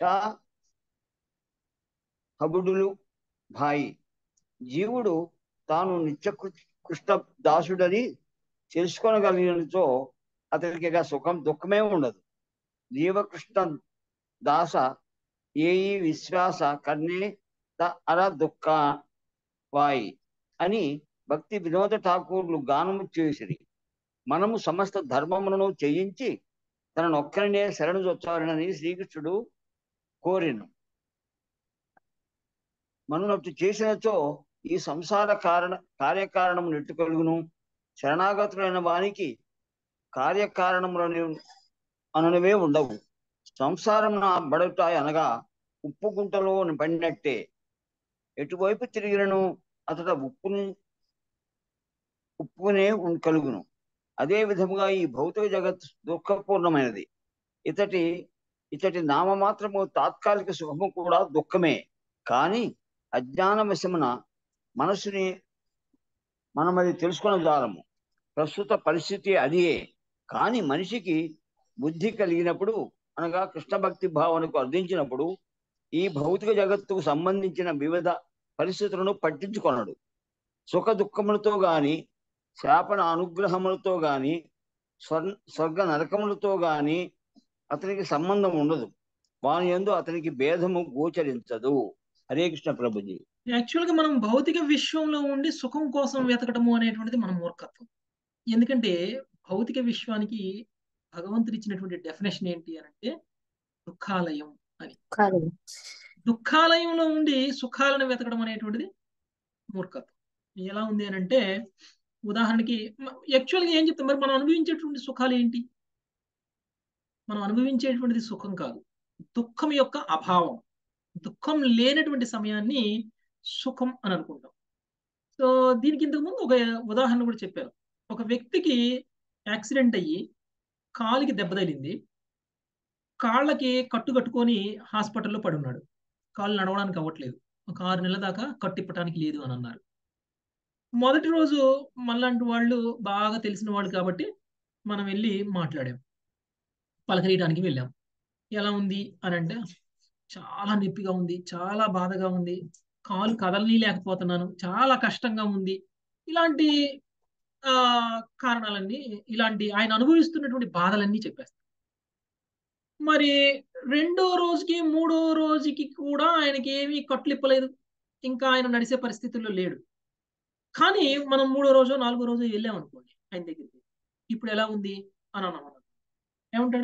హబుడులు భాయి జీవుడు తాను నిత్య కృష్ణ దాసుడని తెలుసుకోగలిగినచో అతనికి ఇక సుఖం దుఃఖమే ఉండదు జీవకృష్ణ దాస ఏయి విశ్వాస కర్ణే త అర దుఃఖ వాయి అని భక్తి వినోద ఠాకూర్లు గానము చేసిరి మనము సమస్త ధర్మములను చేయించి తనను ఒక్కరినే శరణు చొచ్చారనని శ్రీకృష్ణుడు కోరిను మనునట్టు చేసినచో ఈ సంసార కారణ కార్యకారణము నెట్టు కలుగును శరణాగతులైన వానికి కార్యకారణములను అననివే ఉండవు సంసారమున బడుట అనగా ఉప్పు గుంటలో పడినట్టే ఎటువైపు తిరిగినను అతడ ఉప్పుని ఉప్పునే ఉన్- కలుగును అదే విధముగా ఈ భౌతిక జగత్ దుఃఖపూర్ణమైనది ఇతటి ఇతటి నామమాత్రము తాత్కాలిక సుఖము కూడా దుఃఖమే కానీ అజ్ఞాన వశమున మనసుని మనం అది తెలుసుకున్న జాలము ప్రస్తుత పరిస్థితి అదియే కానీ మనిషికి బుద్ధి కలిగినప్పుడు అనగా కృష్ణ భక్తి భావనకు అర్థించినప్పుడు ఈ భౌతిక జగత్తుకు సంబంధించిన వివిధ పరిస్థితులను పట్టించుకొనడు సుఖ దుఃఖములతో గాని శాపన అనుగ్రహములతో గాని స్వర్ స్వర్గ నరకములతో గాని అతనికి సంబంధం ఉండదు వాని యందు అతనికి భేదము గోచరించదు హరే కృష్ణ ప్రభుజీ యాక్చువల్ గా మనం భౌతిక విశ్వంలో ఉండి సుఖం కోసం వెతకడము అనేటువంటిది మన మూర్ఖత్వం ఎందుకంటే భౌతిక విశ్వానికి భగవంతుడు ఇచ్చినటువంటి డెఫినేషన్ ఏంటి అని అంటే దుఃఖాలయం అని కాదు దుఃఖాలయంలో ఉండి సుఖాలను వెతకడం అనేటువంటిది మూర్ఖత్వం ఎలా ఉంది అని అంటే ఉదాహరణకి యాక్చువల్గా ఏం చెప్తాం మరి మనం అనుభవించేటువంటి సుఖాలు ఏంటి మనం అనుభవించేటువంటిది సుఖం కాదు దుఃఖం యొక్క అభావం దుఃఖం లేనటువంటి సమయాన్ని సుఖం అని అనుకుంటాం సో దీనికి ఇంతకు ముందు ఒక ఉదాహరణ కూడా చెప్పారు ఒక వ్యక్తికి యాక్సిడెంట్ అయ్యి కాలికి దెబ్బ తగిలింది కాళ్ళకి కట్టు కట్టుకొని హాస్పిటల్లో పడి ఉన్నాడు కాళ్ళు నడవడానికి అవ్వట్లేదు ఒక ఆరు నెలల దాకా కట్టిప్పటానికి లేదు అని అన్నారు మొదటి రోజు మళ్ళంటి వాళ్ళు బాగా తెలిసిన వాళ్ళు కాబట్టి మనం వెళ్ళి మాట్లాడాం పలకరీయడానికి వెళ్ళాం ఎలా ఉంది అని అంటే చాలా నొప్పిగా ఉంది చాలా బాధగా ఉంది కాలు కదలని లేకపోతున్నాను చాలా కష్టంగా ఉంది ఇలాంటి ఆ కారణాలన్నీ ఇలాంటి ఆయన అనుభవిస్తున్నటువంటి బాధలన్నీ చెప్పేస్తారు మరి రెండో రోజుకి మూడో రోజుకి కూడా ఆయనకి ఏమీ కట్లిప్పలేదు ఇంకా ఆయన నడిచే పరిస్థితుల్లో లేడు కానీ మనం మూడో రోజు నాలుగో రోజు వెళ్ళాం అనుకోండి ఆయన దగ్గరికి ఇప్పుడు ఎలా ఉంది అని అన్నాం అన్నమాట. ఏమంటాడు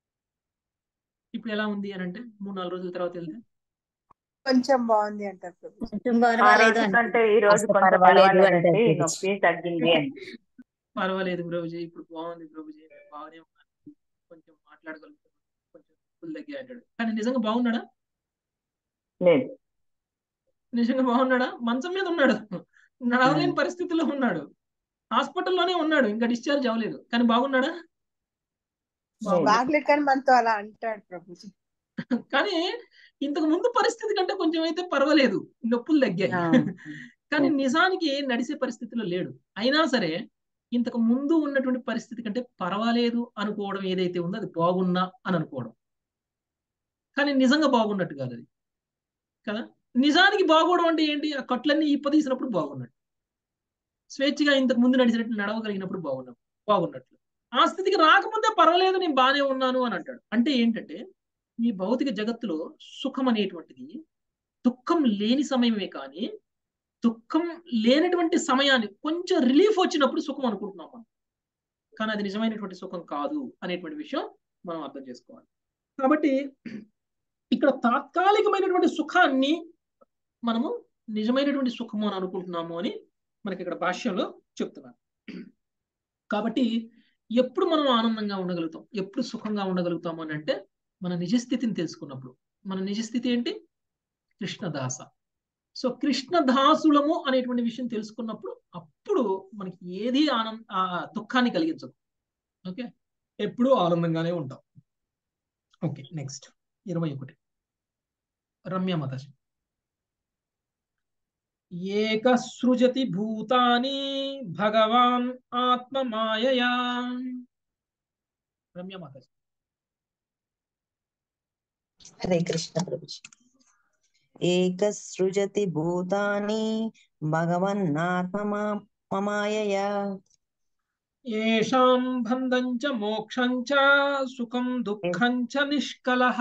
ఇప్పుడు ఎలా ఉంది అని అంటే మూడు నాలుగు రోజుల తర్వాత వెళ్తే కొంచెం బాగుంది అంటారు ప్రభు కొంచెం ఆ పర్వాలేదు రోజు అంటే కంటే ఈ రోజు కాస్త కొంచెం పర్వాలేదు పర్వాలేదండి అంటారు. నొప్పి తగ్గింది అని పర్వాలేదు ప్రభుజీ ఇప్పుడు బాగుంది ప్రభుజీ బాగానే ఉన్నాను కొంచెం మాట్లాడగలుగుతున్నాను కొంచెం ఫుల్ దగ్గర అంటాడు కానీ నిజంగా బాగున్నాడా లేదు నిజంగా బాగున్నాడా మంచం మీద ఉన్నాడు నడవలేని పరిస్థితుల్లో ఉన్నాడు హాస్పిటల్లోనే ఉన్నాడు ఇంకా డిశ్చార్జ్ అవ్వలేదు కానీ బాగున్నాడా బాగున్నాడు. బాగలేదు కానీ మనతో అలా అంటాడు ప్రభుజీ కానీ ఇంతకు ముందు పరిస్థితి కంటే కొంచెం అయితే పర్వాలేదు నొప్పులు తగ్గాయి ఆ. కానీ నిజానికి నడిసే పరిస్థితిలో లేడు అయినా సరే ఇంతకు ముందు ఉన్నటువంటి పరిస్థితి కంటే పర్వాలేదు అనుకోవడం ఏదైతే ఉందో అది బాగున్నా అని అనుకోవడం కానీ నిజంగా బాగున్నట్టు కాదు అది కదా నిజానికి బాగోవడం అంటే ఏంటి ఆ కట్లన్నీ ఇప్పదీసినప్పుడు బాగున్నట్టు స్వేచ్ఛగా ఇంతకు ముందు నడిచినట్లు నడవగలిగినప్పుడు బాగున్నట్టు బాగున్నట్లు ఆ స్థితికి రాకముందే పర్వాలేదు నేను బాగానే ఉన్నాను అని అంటాడు అంటే ఏంటంటే ఈ భౌతిక జగత్తులో సుఖం అనేటువంటిది దుఃఖం లేని సమయమే కానీ దుఃఖం లేనటువంటి సమయాన్ని కొంచెం రిలీఫ్ వచ్చినప్పుడు సుఖం అనుకుంటున్నాం మనం కానీ అది నిజమైనటువంటి సుఖం కాదు అనేటువంటి విషయం మనం అర్థం చేసుకోవాలి కాబట్టి ఇక్కడ తాత్కాలికమైనటువంటి సుఖాన్ని మనము నిజమైనటువంటి సుఖము అని అనుకుంటున్నాము అని మనకి ఇక్కడ భాష్యంలో చెప్తున్నారు కాబట్టి ఎప్పుడు మనం ఆనందంగా ఉండగలుగుతాం ఎప్పుడు సుఖంగా ఉండగలుగుతాము అని అంటే మన నిజస్థితిని తెలుసుకున్నప్పుడు మన నిజస్థితి ఏంటి కృష్ణదాస సో కృష్ణదాసులము అనేటువంటి విషయం తెలుసుకున్నప్పుడు అప్పుడు మనకి ఏది ఆనంద ఆ దుఃఖాన్ని కలిగించదు ఓకే ఎప్పుడూ ఆనందంగానే ఉంటాం ఓకే నెక్స్ట్ ఇరవై ఒకటి రమ్య మతజ ఏక సృజతి భూతాని భగవాన్ ఆత్మమాయయా రమ్య మతజ హరే కృష్ణ ప్రభుజీ ఏక సృజతి భూతాని భగవన్నాత్మమాయయా ఏషాం బంధం చ మోక్షం చ సుఖం దుఃఖం చ నిష్కలః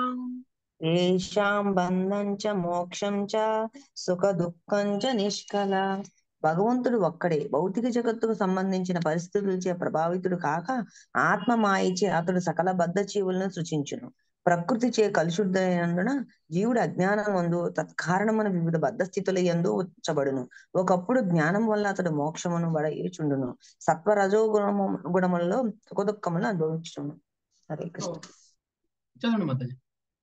ఏషాం బంధం చ మోక్షం చ సుఖ దుఃఖం చ నిష్కల భగవంతుడు ఒక్కడే భౌతిక జగత్తుకు సంబంధించిన పరిస్థితులచే ప్రభావితుడు కాక ఆత్మ మాయిచే అతడు సకల బద్ధ జీవులను సృష్టించును ప్రకృతి చే కలుషుద్ధైనందున జీవుడు అజ్ఞానం వందు తత్కారణమున వివిధ బద్ధ స్థితుల యందు ఉంచబడును ఒకప్పుడు జ్ఞానం వల్ల అతడు మోక్షమును బడయుచుండును సత్వ రజో గుణము గుణములలో సుఖ దుఃఖములను అనుభవించును హరే కృష్ణ చదవండి మాతాజీ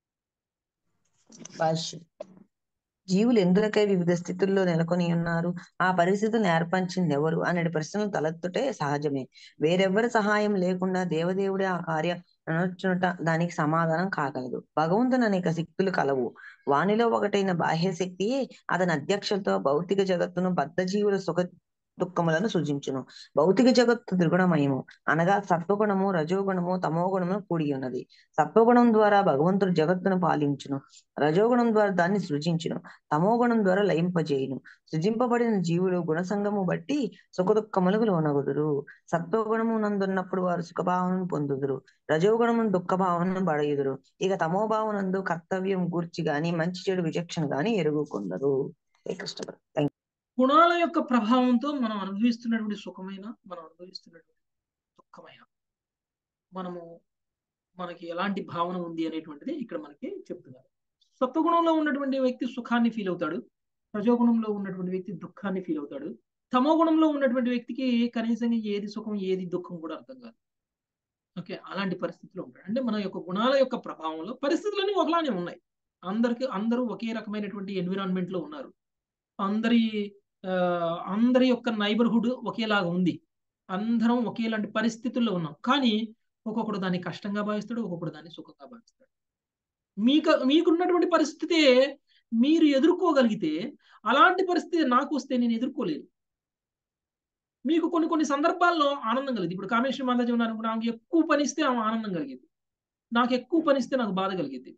భాష్యం జీవులు ఎందులకై వివిధ స్థితుల్లో నెలకొని ఉన్నారు ఆ పరిస్థితులను ఏర్పరిచింది ఎవరు అనే ప్రశ్నలు తలెత్తుటే సహజమే వేరెవ్వరి సహాయం లేకుండా దేవదేవుడే ఆ కార్యం అనొచ్చుట దానికి సమాధానం కాగలదు భగవంతుని అనేక శక్తులు కలవు వానిలో ఒకటైన బాహ్య శక్తియే అతని అధ్యక్షతతో భౌతిక జగత్తును బద్ధ జీవుల సుఖ దుఃఖములను సృజించును భౌతిక జగత్తు త్రిగుణమయము అనగా సత్వగుణము రజోగుణము తమోగుణము కూడి ఉన్నది సత్వగుణం ద్వారా భగవంతుడు జగత్తును పాలించును రజోగుణం ద్వారా దాన్ని సృజించును తమోగుణం ద్వారా లయింపజేయును సృజింపబడిన జీవులు గుణసంగము బట్టి సుఖ దుఃఖములకు లోనగుదురు సత్వగుణము నందున్నప్పుడు వారు సుఖభావనను పొందుదురు రజోగుణము దుఃఖభావనను బడయుదురు ఇక తమోభావనందు కర్తవ్యం గూర్చి గాని మంచి చెడు విచక్షణ గాని ఎరుగుకుందరు ఏ కృష్ణ థ్యాంక్ గుణాల యొక్క ప్రభావంతో మనం అనుభవిస్తున్నటువంటి సుఖమైన మనం అనుభవిస్తున్నటువంటి దుఃఖమైన మనము మనకి ఎలాంటి భావన ఉంది అనేటువంటిది ఇక్కడ మనకి చెప్తున్నారు సత్వగుణంలో ఉన్నటువంటి వ్యక్తి సుఖాన్ని ఫీల్ అవుతాడు రజోగుణంలో ఉన్నటువంటి వ్యక్తి దుఃఖాన్ని ఫీల్ అవుతాడు తమో గుణంలో ఉన్నటువంటి వ్యక్తికి కనీసంగా ఏది సుఖం ఏది దుఃఖం కూడా అర్థం కాదు ఓకే అలాంటి పరిస్థితులు ఉంటాయి అంటే మన యొక్క గుణాల యొక్క ప్రభావంలో పరిస్థితులన్నీ ఒకలానే ఉన్నాయి అందరికి అందరూ ఒకే రకమైనటువంటి ఎన్విరాన్మెంట్ లో ఉన్నారు అందరి ఆ, అందరి యొక్క నైబర్హుడ్ ఒకేలాగా ఉంది అందరం ఒకేలాంటి పరిస్థితుల్లో ఉన్నాం కానీ ఒక్కొక్కడు దాన్ని కష్టంగా భావిస్తాడు ఒక్కొక్కడు దాన్ని సుఖంగా భావిస్తాడు మీకు మీకున్నటువంటి పరిస్థితే మీరు ఎదుర్కోగలిగితే అలాంటి పరిస్థితి నాకు వస్తే నేను ఎదుర్కోలేను మీకు కొన్ని కొన్ని సందర్భాల్లో ఆనందం కలిగింది ఇప్పుడు కామేశ్వరి మాతాజీ ఉన్నారు అనుకో, ఆమెకి ఎక్కువ పని ఇస్తే ఆమె ఆనందం కలిగింది నాకు ఎక్కువ పని ఇస్తే నాకు బాధ కలిగింది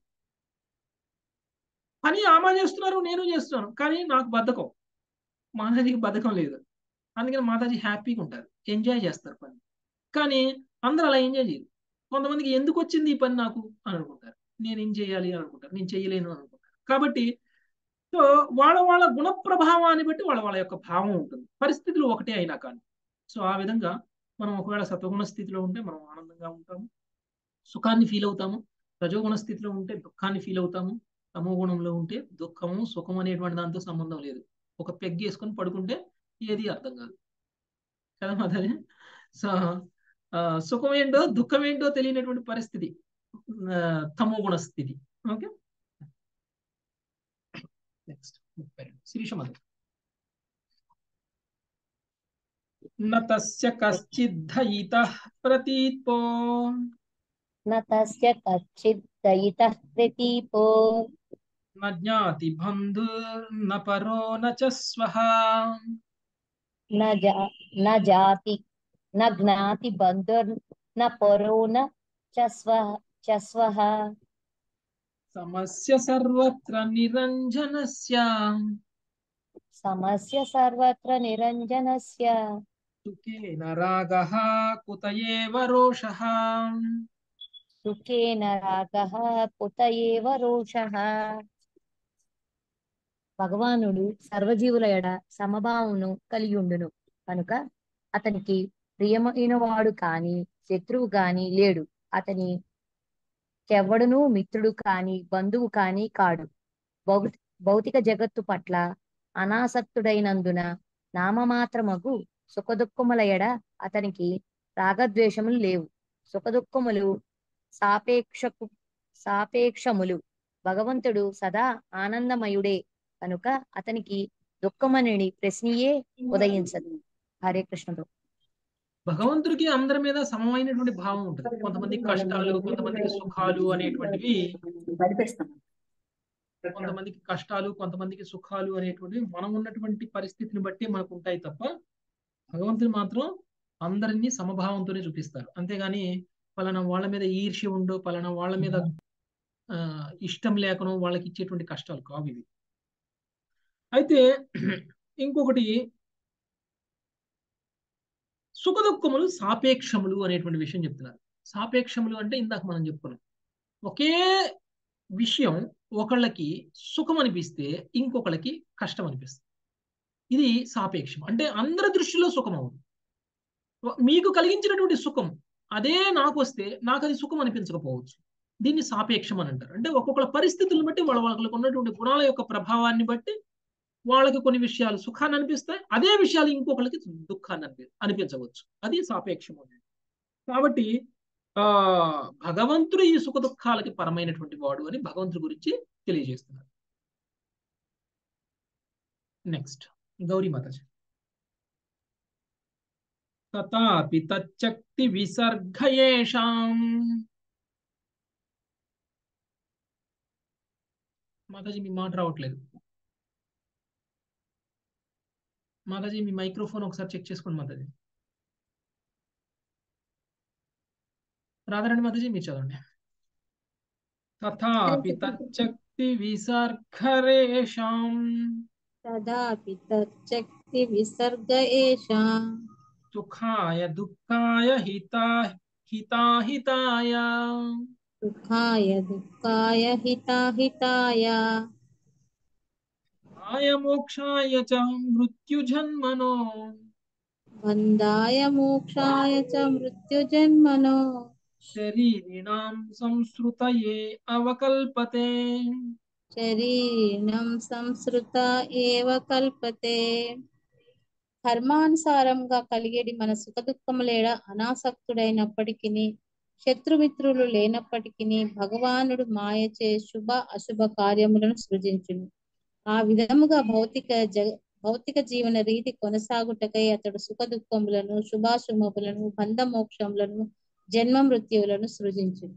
పని ఆమె చేస్తున్నారు నేను చేస్తున్నాను కానీ నాకు బద్ధకం మాతాజీకి బద్ధకం లేదు అందుకని మాతాజీ హ్యాపీగా ఉంటారు ఎంజాయ్ చేస్తారు పని కానీ అందరూ అలా ఎంజాయ్ చేయరు కొంతమందికి ఎందుకు వచ్చింది ఈ పని నాకు అని అనుకుంటారు నేను ఏం చేయాలి అని అనుకుంటారు నేను చేయలేను అని అనుకుంటారు కాబట్టి సో వాళ్ళ వాళ్ళ గుణ ప్రభావాన్ని బట్టి వాళ్ళ వాళ్ళ యొక్క భావం ఉంటుంది పరిస్థితులు ఒకటే అయినా కానీ సో ఆ విధంగా మనం ఒకవేళ సత్వగుణ స్థితిలో ఉంటే మనం ఆనందంగా ఉంటాము సుఖాన్ని ఫీల్ అవుతాము రజోగుణ స్థితిలో ఉంటే దుఃఖాన్ని ఫీల్ అవుతాము తమో గుణంలో ఉంటే దుఃఖము సుఖం అనేటువంటి దాంతో సంబంధం లేదు ఒక పెగ్ వేసుకొని పడుకుంటే ఏది అర్థం కాదు కదా మాధవి సో ఆ, సుఖం ఏంటో దుఃఖం ఏంటో తెలియనటువంటి పరిస్థితి ఆ, తమో గుణ స్థితి ఓకే నెక్స్ట్ ముప్పై రెండు శిరీష మధు న తస్య కశ్చిద్ధయిత ప్రతీత్పో न तस्य कच्चित् दयितः प्रतीपो న జ్ఞాతి బంధు న పరో న చ స్వహ न जा न जाति న జ్ఞాతి బంధుర్ న పరో న చస్వ చస్వః సమస్య సర్వత్ర నిరంజనస్య సమస్య సర్వత్ర నిరంజనస్య సుఖేన రాగః కుత ఏవ రోషః సుఖేన రాగః కుత ఏవ రోషః భగవానుడు సర్వజీవుల ఎడ సమభావమును కలిగి ఉండును కనుక అతనికి ప్రియమైన వాడు కాని శత్రువు కాని లేడు అతని కెవ్వడును మిత్రుడు కాని బంధువు కాని కాడు భౌ- భౌతిక జగత్తు పట్ల అనాసక్తుడైనందున నామమాత్రమగు సుఖదుఖముల ఎడ అతనికి రాగద్వేషములు లేవు సుఖదుఖములు సాపేక్షకు సాపేక్షములు భగవంతుడు సదా ఆనందమయుడే కనుక అతనికి దుఃఖమనని ప్రశ్నయే ఉదయించదు హరే కృష్ణుడు భగవంతుడికి అందరి మీద సమమైనటువంటి భావం ఉంటుంది కొంతమందికి కష్టాలు కొంతమందికి సుఖాలు అనేటువంటివి కొంతమందికి కష్టాలు కొంతమందికి సుఖాలు అనేటువంటివి మనం ఉన్నటువంటి పరిస్థితిని బట్టి మనకు ఉంటాయి తప్ప భగవంతుడు మాత్రం అందరినీ సమభావంతోనే చూపిస్తారు అంతేగాని పలానా వాళ్ళ మీద ఈర్ష్య ఉండో పలానా వాళ్ళ మీద ఆ, ఇష్టం లేకనో వాళ్ళకి ఇచ్చేటువంటి కష్టాలు కావు ఇవి అయితే ఇంకొకటి సుఖ దుఃఖములు సాపేక్షములు అనేటువంటి విషయం చెప్తున్నారు సాపేక్షములు అంటే ఇందాక మనం చెప్పుకున్నాం ఒకే విషయం ఒకళ్ళకి సుఖం అనిపిస్తే ఇంకొకళ్ళకి కష్టం అనిపిస్తుంది ఇది సాపేక్షం అంటే అందరి దృష్టిలో సుఖం అవుతుంది మీకు కలిగించినటువంటి సుఖం అదే నాకు వస్తే నాకు అది సుఖం అనిపించకపోవచ్చు దీన్ని సాపేక్షం అని అంటారు అంటే ఒక్కొక్కళ్ళ పరిస్థితులను బట్టి వాళ్ళ వాళ్ళకి ఉన్నటువంటి గుణాల యొక్క ప్రభావాన్ని బట్టి వాళ్ళకి కొన్ని విషయాలు సుఖాన్ని అనిపిస్తాయి అదే విషయాలు ఇంకొకరికి దుఃఖాన్ని అనిపి అనిపించవచ్చు అది సాపేక్షం అనేది కాబట్టి ఆ భగవంతుడు ఈ సుఖ దుఃఖాలకి పరమైనటువంటి వాడు అని భగవంతుడి గురించి తెలియజేస్తున్నారు నెక్స్ట్ గౌరీ మాతాజీ తథాపి తచ్చక్తి విసర్గయేషాం మాతాజీ మీ మాట రావట్లేదు మాతాజీ మీ మైక్రోఫోన్ ఒకసారి చెక్ చేసుకోండి మాతాజీ రాధారాణి మాతాజీ మీరు చదవండి తథాపి తచ్చక్తి విసర్గరేషాం తదాపి తచ్చక్తి విసర్గ ఏషాం సుఖాయ దుఃఖాయ హితా హితాహితాయ సుఖాయ దుఃఖాయ హితాహితాయ ఆయ మోక్షాయ చ మృత్యుజన్మనో బంధాయ మోక్షాయ చ మృత్యుజన్మనో శరీరిణాం సంస్ృతయే అవకల్పతే శరీరం సంస్కృత ఏవ కల్పతే కర్మానుసారంగా కలిగేది మన సుఖ దుఃఖములేడ అనాసక్తుడైనప్పటికీ శత్రుమిత్రులు లేనప్పటికీ భగవానుడు మాయచే శుభ అశుభ కార్యములను సృజించును ఆ విధముగా భౌతిక జగ భౌతిక జీవన రీతి కొనసాగుటకై అతడు సుఖ దుఃఖములను శుభాశుభములను బంధ మోక్షములను జన్మ మృత్యువులను సృజించును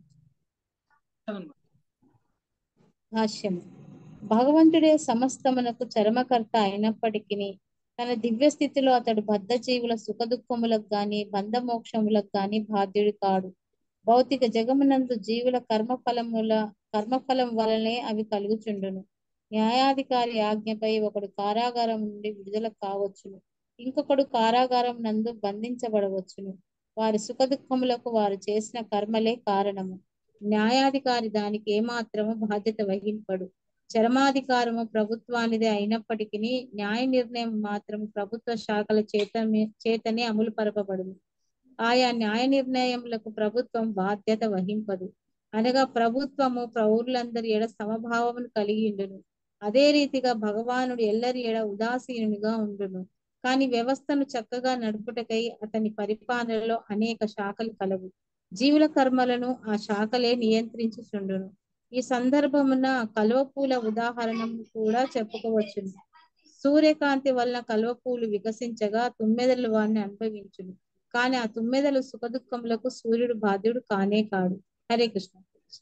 భాష్యం భగవంతుడే సమస్తమునకు చరమకర్త అయినప్పటికీ తన దివ్య స్థితిలో అతడు బద్ధ జీవుల సుఖ దుఃఖములకు గాని బంధమోక్షములకు గాని బాధ్యుడు కాడు భౌతిక జగమునందు జీవుల కర్మఫలముల కర్మఫలం వలనే అవి కలుగుచుండును న్యాయాధికారి ఆజ్ఞపై ఒకడు కారాగారం నుండి విడుదల కావచ్చును ఇంకొకడు కారాగారం నందు బంధించబడవచ్చును వారి సుఖ దుఃఖములకు వారు చేసిన కర్మలే కారణము న్యాయాధికారి దానికి ఏమాత్రము బాధ్యత వహింపడు చరమాధికారము ప్రభుత్వానిదే అయినప్పటికీ న్యాయ నిర్ణయం మాత్రం ప్రభుత్వ శాఖల చేత చేతనే అమలు పరపబడును ఆయా న్యాయ నిర్ణయములకు ప్రభుత్వం బాధ్యత వహింపదు అనగా ప్రభుత్వము పౌరులందరి ఎడ సమభావమును కలిగి ఉండును అదే రీతిగా భగవానుడు ఎల్లరి ఎడ ఉదాసీనునిగా ఉండును కానీ వ్యవస్థను చక్కగా నడుపుటకై అతని పరిపాలనలో అనేక శాఖలు కలవు జీవుల కర్మలను ఆ శాఖలే నియంత్రించుచుండును ఈ సందర్భమున కలువపూల ఉదాహరణం కూడా చెప్పుకోవచ్చును సూర్యకాంతి వలన కలువపూలు వికసించగా తుమ్మెదలు వారిని అనుభవించును కానీ ఆ తుమ్మెదలు సుఖదుఖములకు సూర్యుడు బాధ్యుడు కానే కాడు హరే కృష్ణ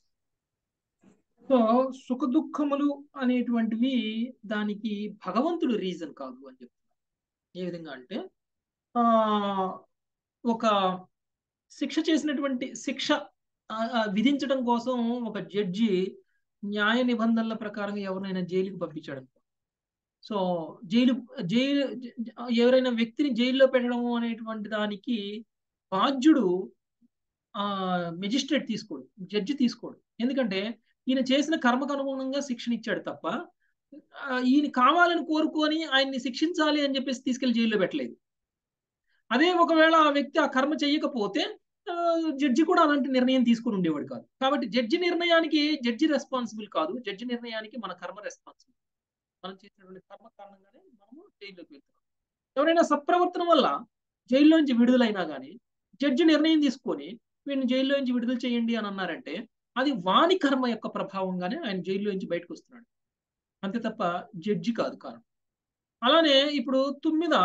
సో సుఖ దుఃఖములు అనేటువంటివి దానికి భగవంతుడు రీజన్ కాదు అని చెప్తున్నారు ఏ విధంగా అంటే ఆ ఒక శిక్ష చేసినటువంటి శిక్ష ఆ, ఆ, విధించడం కోసం ఒక జడ్జి న్యాయ నిబంధనల ప్రకారం ఎవరినైనా జైలుకి పంపించాడు సో జైలు జైలు ఎవరైనా వ్యక్తిని జైల్లో పెట్టడం అనేటువంటి దానికి బాధ్యుడు ఆ మెజిస్ట్రేట్ తీసుకోడు జడ్జి తీసుకోడు ఎందుకంటే ఈయన చేసిన కర్మకు అనుగుణంగా శిక్షణ ఇచ్చాడు తప్ప ఆ, ఈయన కావాలని కోరుకొని ఆయన్ని శిక్షించాలి అని చెప్పేసి తీసుకెళ్లి జైల్లో పెట్టలేదు అదే ఒకవేళ ఆ వ్యక్తి ఆ కర్మ చేయకపోతే ఆ, జడ్జి కూడా అలాంటి నిర్ణయం తీసుకుని ఉండేవాడు కాదు కాబట్టి జడ్జి నిర్ణయానికి జడ్జి రెస్పాన్సిబుల్ కాదు జడ్జి నిర్ణయానికి మన కర్మ రెస్పాన్సిబుల్ మనం చేసినటువంటి కర్మ కారణంగానే మనము జైల్లోకి వెళ్తున్నాం ఎవరైనా సత్ప్రవర్తన వల్ల జైల్లోంచి విడుదలైనా కానీ జడ్జి నిర్ణయం తీసుకొని వీడిని జైల్లో నుంచి విడుదల చేయండి అని అన్నారంటే అది వాని కర్మ యొక్క ప్రభావంగానే ఆయన జైల్లో నుంచి బయటకు వస్తున్నాడు అంతే తప్ప జడ్జి కాదు కారణం అలానే ఇప్పుడు తుమ్మిద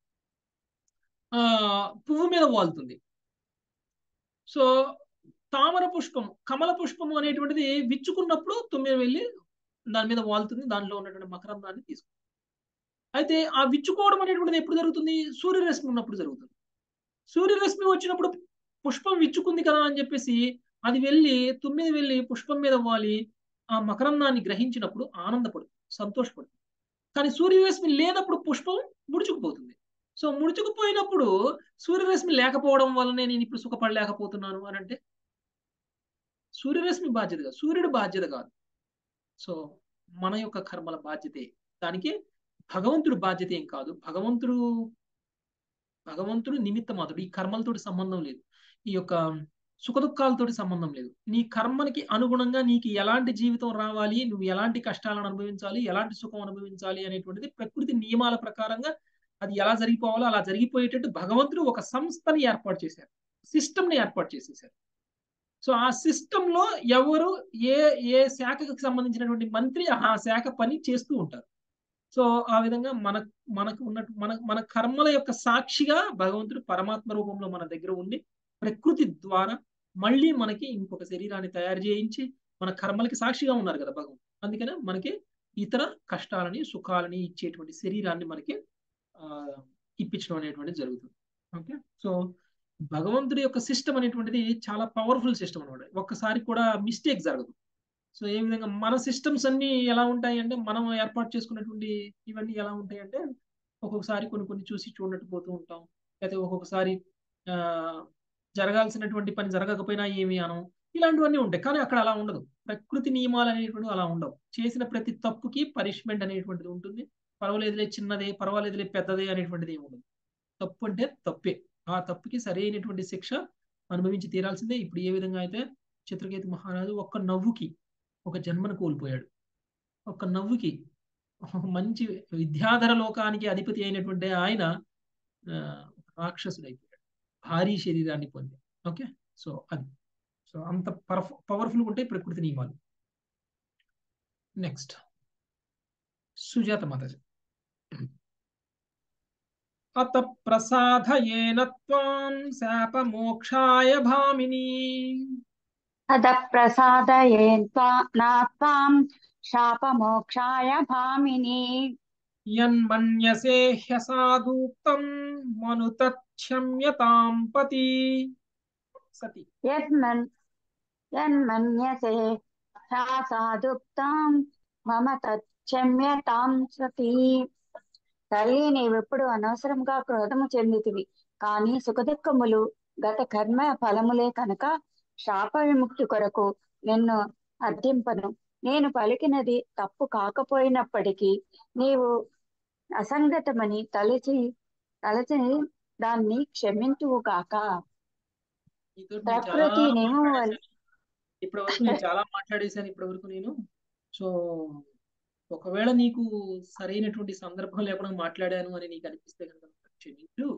ఆ పువ్వు మీద వాలుతుంది సో తామర పుష్పం కమల పుష్పము అనేటువంటిది విచ్చుకున్నప్పుడు తుమ్మిద వెళ్ళి దాని మీద వాలుతుంది దానిలో ఉన్నటువంటి మకరందాన్ని తీసుకుంటుంది అయితే ఆ విచ్చుకోవడం అనేటువంటిది ఎప్పుడు జరుగుతుంది సూర్యరశ్మి ఉన్నప్పుడు జరుగుతుంది సూర్యరశ్మి వచ్చినప్పుడు పుష్పం విచ్చుకుంది కదా అని చెప్పేసి అది వెళ్ళి తుమ్మిది వెళ్ళి పుష్పం మీద వాలి ఆ మకరందాన్ని గ్రహించినప్పుడు ఆనందపడుతుంది సంతోషపడుతుంది కానీ సూర్యరశ్మి లేనప్పుడు పుష్పం ముడుచుకుపోతుంది సో ముడుచుకుపోయినప్పుడు సూర్యరశ్మి లేకపోవడం వల్లనే నేను ఇప్పుడు సుఖపడలేకపోతున్నాను అని అంటే సూర్యరశ్మి బాధ్యత కాదు సూర్యుడు బాధ్యత కాదు సో మన యొక్క కర్మల బాధ్యతే దానికి భగవంతుడు బాధ్యత ఏం కాదు భగవంతుడు భగవంతుడు నిమిత్త మాత్రుడు ఈ కర్మలతోటి సంబంధం లేదు ఈ యొక్క సుఖదుఖాలతోటి సంబంధం లేదు నీ కర్మనికి అనుగుణంగా నీకు ఎలాంటి జీవితం రావాలి నువ్వు ఎలాంటి కష్టాలను అనుభవించాలి ఎలాంటి సుఖం అనుభవించాలి అనేటువంటిది ప్రకృతి నియమాల ప్రకారంగా అది ఎలా జరిగిపోవాలో అలా జరిగిపోయేటట్టు భగవంతుడు ఒక సంస్థని ఏర్పాటు చేశారు సిస్టమ్ని ఏర్పాటు చేసేసారు సో ఆ సిస్టమ్ లో ఎవరు ఏ ఏ శాఖకు సంబంధించినటువంటి మంత్రి ఆ శాఖ పని చేస్తూ ఉంటారు సో ఆ విధంగా మన మనకు ఉన్నట్టు మన మన కర్మల యొక్క సాక్షిగా భగవంతుడు పరమాత్మ రూపంలో మన దగ్గర ఉండి ప్రకృతి ద్వారా మళ్ళీ మనకి ఇంకొక శరీరాన్ని తయారు చేయించి మన కర్మలకి సాక్షిగా ఉన్నారు కదా భగవంతుడు అందుకనే మనకి ఇతర కష్టాలని సుఖాలని ఇచ్చేటువంటి శరీరాన్ని మనకి ఆ ఇప్పించడం అనేటువంటిది జరుగుతుంది ఓకే సో భగవంతుడి యొక్క సిస్టమ్ అనేటువంటిది చాలా పవర్ఫుల్ సిస్టమ్ అనమాట ఒక్కసారి కూడా మిస్టేక్ జరగదు సో ఏ విధంగా మన సిస్టమ్స్ అన్ని ఎలా ఉంటాయి అంటే మనం ఏర్పాటు చేసుకున్నటువంటి ఇవన్నీ ఎలా ఉంటాయి అంటే ఒక్కొక్కసారి కొన్ని కొన్ని చూసి చూడనట్టు పోతూ ఉంటాం లేకపోతే ఒక్కొక్కసారి ఆ జరగాల్సినటువంటి పని జరగకపోయినా ఏమి అనం ఇలాంటివన్నీ ఉంటాయి కానీ అక్కడ అలా ఉండదు ప్రకృతి నియమాలు అనేటువంటివి అలా ఉండవు చేసిన ప్రతి తప్పుకి పనిష్మెంట్ అనేటువంటిది ఉంటుంది పర్వాలేదులే చిన్నదే పర్వాలేదులే పెద్దదే అనేటువంటిది ఏమి ఉండదు తప్పు అంటే తప్పే ఆ తప్పుకి సరైనటువంటి శిక్ష అనుభవించి తీరాల్సిందే ఇప్పుడు ఏ విధంగా అయితే చిత్రకేతు మహారాజు ఒక్క నవ్వుకి ఒక జన్మను కోల్పోయాడు ఒక నవ్వుకి మంచి విద్యాధర లోకానికి అధిపతి అయినటువంటి ఆయన రాక్షసుడు అయిపోయాడు భారీ శరీరాన్ని పొంది ఓకే సో అది సో అంత పవర్ఫ్ పవర్ఫుల్గా ఉంటాయి ప్రకృతి నియమాలు నెక్స్ట్ సుజాత మాతాజీ అత ప్రసాదయేన త్వాం శాపమోక్షాయ భామిని అద ప్రసాదయేన్ త్వాం శాపమోక్షాయ భామిని యన్మన్యసే హ్యసాదూక్తం మనుతక్షమ్యతాం పతి సతి యన్మన్ యన్మన్యసే సాదుక్తం మమ తచ్చమ్యతాం సతి తల్లి నీవెప్పుడు అనవసరంగా క్రోధము చెందితివి కానీ సుఖదుఖములు గత కర్మ ఫలములే కనుక శాప విముక్తి కొరకు నిన్ను అర్థింపను నేను పలికినది తప్పు కాకపోయినప్పటికీ నీవు అసంగతమని తలచి తలచి దాన్ని క్షమించువు కాక ప్రకృతి నియమం ఇప్పటి వరకు నేను చాలా మాట్లాడేశాను ఇప్పటి వరకు నేను సో ఒకవేళ నీకు సరైనటువంటి సందర్భం లేకుండా మాట్లాడాను అని నీకు అనిపిస్తే కనుక క్షమించు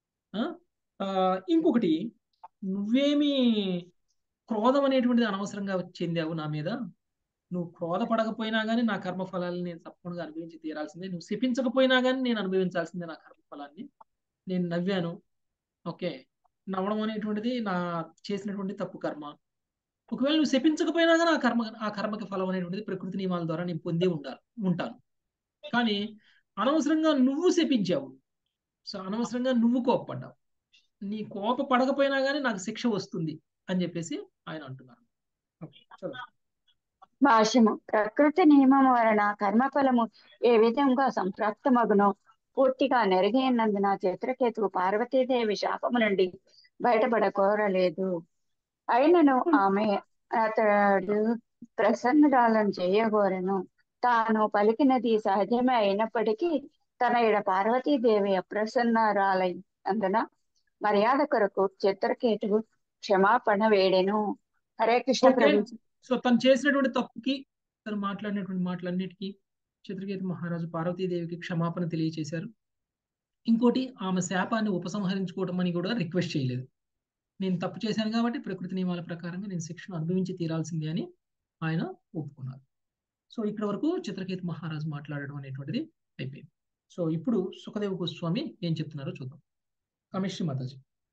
ఇంకొకటి నువ్వేమి క్రోధం అనేటువంటిది అనవసరంగా చెందావు నా మీద నువ్వు క్రోధపడకపోయినా కానీ నా కర్మఫలాన్ని నేను తప్పకుండా అనుభవించి తీరాల్సిందే నువ్వు శపించకపోయినా కానీ నేను అనుభవించాల్సిందే నా కర్మఫలాన్ని నేను నవ్వాను ఓకే నవ్వడం అనేటువంటిది నా చేసినటువంటి తప్పు కర్మ ఒకవేళ నువ్వు శపించకపోయినా కానీ ఆ కర్మ ఆ కర్మకి ఫలం అనేటువంటిది ప్రకృతి నియమాల ద్వారా నేను పొందే ఉండాలి ఉంటాను కానీ అనవసరంగా నువ్వు శపించావు సో అనవసరంగా నువ్వు కోప్పడ్డావు నీ కోప పడకపోయినా కానీ నాకు శిక్ష వస్తుంది అని చెప్పేసి ఆయన అంటున్నారు ఓకే చదువు భాష్యము ప్రకృతి నియమం వలన కర్మఫలము ఏ విధంగా సంప్రాప్తమగునో పూర్తిగా నెరగైనందున చిత్రకేతువు పార్వతీదేవి శాపము నుండి బయటపడ కోరలేదు అయినను ఆమె అతడు ప్రసన్నురాలను చేయగోరెను తాను పలికినది సహజమే అయినప్పటికీ తన ఇడ పార్వతీదేవి అప్రసన్నరాలై అందున మర్యాద కొరకు చిత్రకేతువు క్షమాపణ వేడెను హరే కృష్ణ ఓకే ప్రభు సో తను చేసినటువంటి తప్పుకి తను మాట్లాడినటువంటి మాటలన్నిటికీ చిత్రకేతు మహారాజు పార్వతీదేవికి క్షమాపణ తెలియచేశారు ఇంకోటి ఆమె శాపాన్ని ఉపసంహరించుకోవడం అని కూడా రిక్వెస్ట్ చేయలేదు నేను తప్పు చేశాను కాబట్టి ప్రకృతి నియమాల ప్రకారంగా నేను శిక్షను అనుభవించి తీరాల్సిందే అని ఆయన ఒప్పుకున్నారు సో ఇక్కడ వరకు చిత్రకేతు మహారాజు మాట్లాడడం అనేటువంటిది అయిపోయింది సో ఇప్పుడు సుఖదేవ గోస్వామి ఏం చెప్తున్నారో చూద్దాం కమిశ్రీ మాతాజీ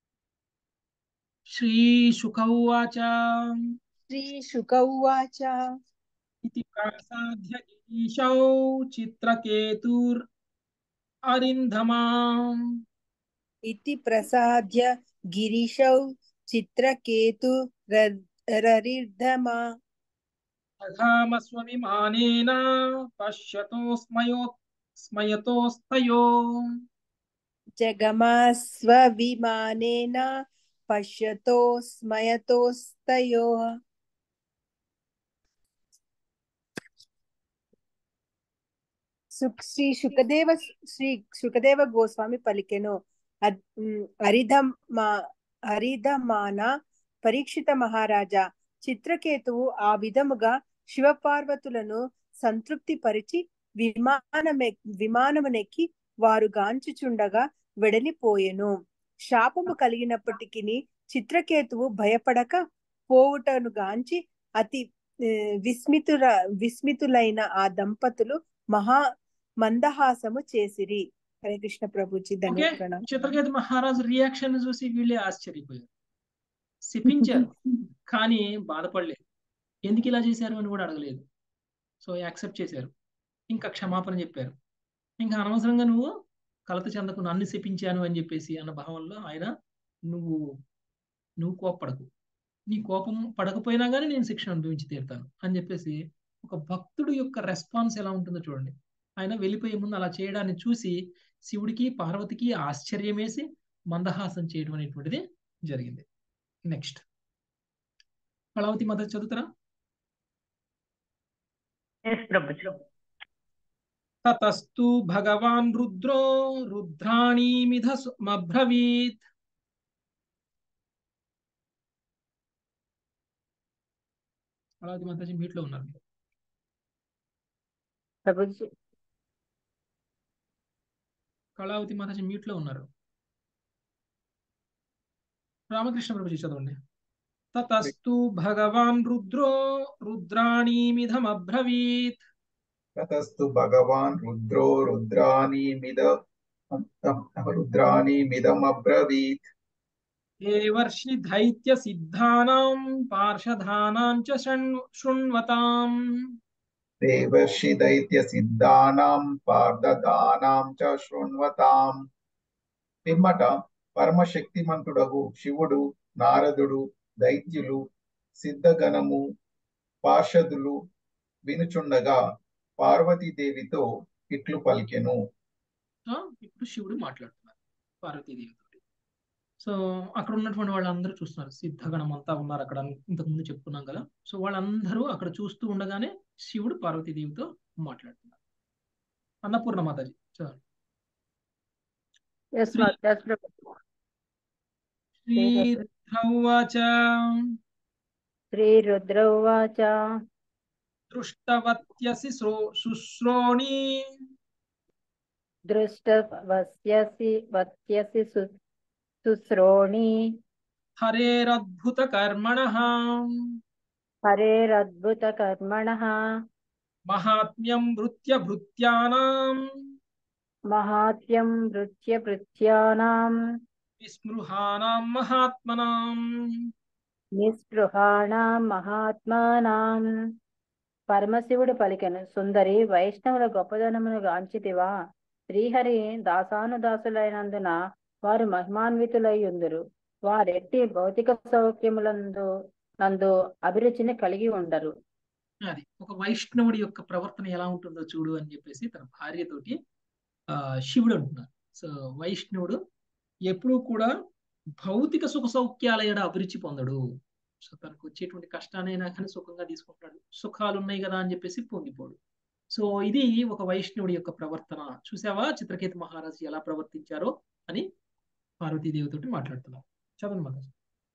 శ్రీ శుక ఉవాచ श्रीशुक उवाच इति प्रासाद्य गिरीशौ चित्रकेतुर् अरिन्धमाम् इति प्रसाद्य गिरिशौ चित्रकेतु ररिर्धमा दधामस्वविमानेन पश्यतो स्मयो स्मयतोस्तयो जगमास्वविमानेन पश्यतो स्मयतोस्तयोः సు- శ్రీ శుకదేవ శ్రీ శుకదేవ గోస్వామి పలికెను అద్- ఉమ్, అరిధమా అరిధమాన పరీక్షిత మహారాజా చిత్రకేతువు ఆ విధముగా శివపార్వతులను సంతృప్తి పరిచి విమానమె విమానమునెక్కి వారు గాంచుచుండగా వెడలిపోయెను శాపము కలిగినప్పటికీ చిత్రకేతువు భయపడక పోవుటను గాంచి అతి ఏ, విస్మితుల విస్మితులైన ఆ దంపతులు మహా మందహాసము చేసిరి హరే కృష్ణ ప్రభుజీ ఓకే ధన్యవాదాలు చిత్రకేతు మహారాజు రియాక్షన్ చూసి వీళ్ళే ఆశ్చర్యపోయారు శపించారు కానీ బాధపడలేదు ఎందుకు ఇలా చేశారు అని కూడా అడగలేదు సో యాక్సెప్ట్ చేశారు ఇంకా క్షమాపణ చెప్పారు ఇంకా అనవసరంగా నువ్వు కలత చెందకు నన్ను శపించాను అని చెప్పేసి అన్న భావంలో ఆయన నువ్వు నువ్వు కోప్పడకు నీ కోపం పడకపోయినా కానీ నేను శిక్షణ అనుభవించి తీరుతాను అని చెప్పేసి ఒక భక్తుడు యొక్క రెస్పాన్స్ ఎలా ఉంటుందో చూడండి ఆయన వెళ్ళిపోయే ముందు అలా చేయడాన్ని చూసి శివుడికి పార్వతికి ఆశ్చర్యం వేసి మందహాసం చేయడం అనేటువంటిది జరిగింది నెక్స్ట్ కళావతి మదర్ చదువుతారా ఎస్ ప్రభుజీ తతస్తు భగవాన్ రుద్రో రుద్రాణీమిధ మబ్రవీత్ కళావతి మాతాజీ మీట్లో ఉన్నారు మీరు. ప్రభుజీ కళావతి మాతాజీ మీట్లో ఉన్నారు రామకృష్ణ ప్రభుజీ చదవండి తతస్తు భగవాన్ రుద్రో రుద్రాణీమిధమబ్రవీత్ ततस्तु भगवान् रुद्रो रुद्राणीमिद रुद्राणीमिदमब्रवीत् देवर्षि दैत्य सिद्धानां पार्षदानां च शृण्- शृण्वताम् देवर्षि दैत्यसिद्धानां పార్దదానాం చ శృణ్వతాం పిమ్మట పరమశక్తిమంతుడగు శివుడు నారదుడు దైత్యులు సిద్ధగణము పార్షదులు వినుచుండగా పార్వతీదేవితో ఇట్లు పలికెను సో ఇప్పుడు శివుడు మాట్లాడుతున్నారు పార్వతీదేవితో సో అక్కడ ఉన్నటువంటి వాళ్ళందరూ చూస్తున్నారు సిద్ధగణం అంతా ఉన్నారు అక్కడ ఇంతకుముందు చెప్పుకున్నాం కదా సో వాళ్ళందరూ అక్కడ చూస్తూ ఉండగానే శివుడు పార్వతీదేవితో మాట్లాడుతున్నారు అన్నపూర్ణ మాతాజీ చదవండి ఎస్ శ్రీ ఎస్ ప్రభు శ్రీరుద్రౌవాచ శ్రీ రుద్ర ఉవాచ దృష్టవత్యసి శ్రో- శుశ్రోణి దృష్ట వస్యసి వత్యసి సు- శుశ్రోణి హరేరద్భుత కర్మణ హరేరద్భుత కర్మణ మహాత్మ్యం భృత్య భృత్యానాం మహాత్యం నృత్య భృత్యానాం విస్మృహానాం మహాత్మనాం నిస్పృహాణాం మహాత్మానాం పరమశివుడు పలికెను సుందరి వైష్ణవుల గొప్పదనమును గాంచితివా శ్రీహరి దాసానుదాసులైనందున వారు మహిమాన్వితులై ఉందురు వారెట్టి భౌతిక సౌఖ్యములందు నందు అభిరుచిని కలిగి ఉండరు అది ఒక వైష్ణవుడి యొక్క ప్రవర్తన ఎలా ఉంటుందో చూడు అని చెప్పేసి తన భార్యతోటి ఆ శివుడు అంటున్నారు సో వైష్ణవుడు ఎప్పుడూ కూడా భౌతిక సుఖ సౌఖ్యాల ఎడ అభిరుచి పొందడు సో తనకు వచ్చేటువంటి కష్టానైనా కానీ సుఖంగా తీసుకుంటాడు సుఖాలు ఉన్నాయి కదా అని చెప్పేసి పొంగిపోడు సో ఇది ఒక వైష్ణవుడి యొక్క ప్రవర్తన చూసావా చిత్రకేతు మహారాజు ఎలా ప్రవర్తించారో అని పార్వతీదేవితోటి మాట్లాడుతున్నారు చదవండి మాతాజీ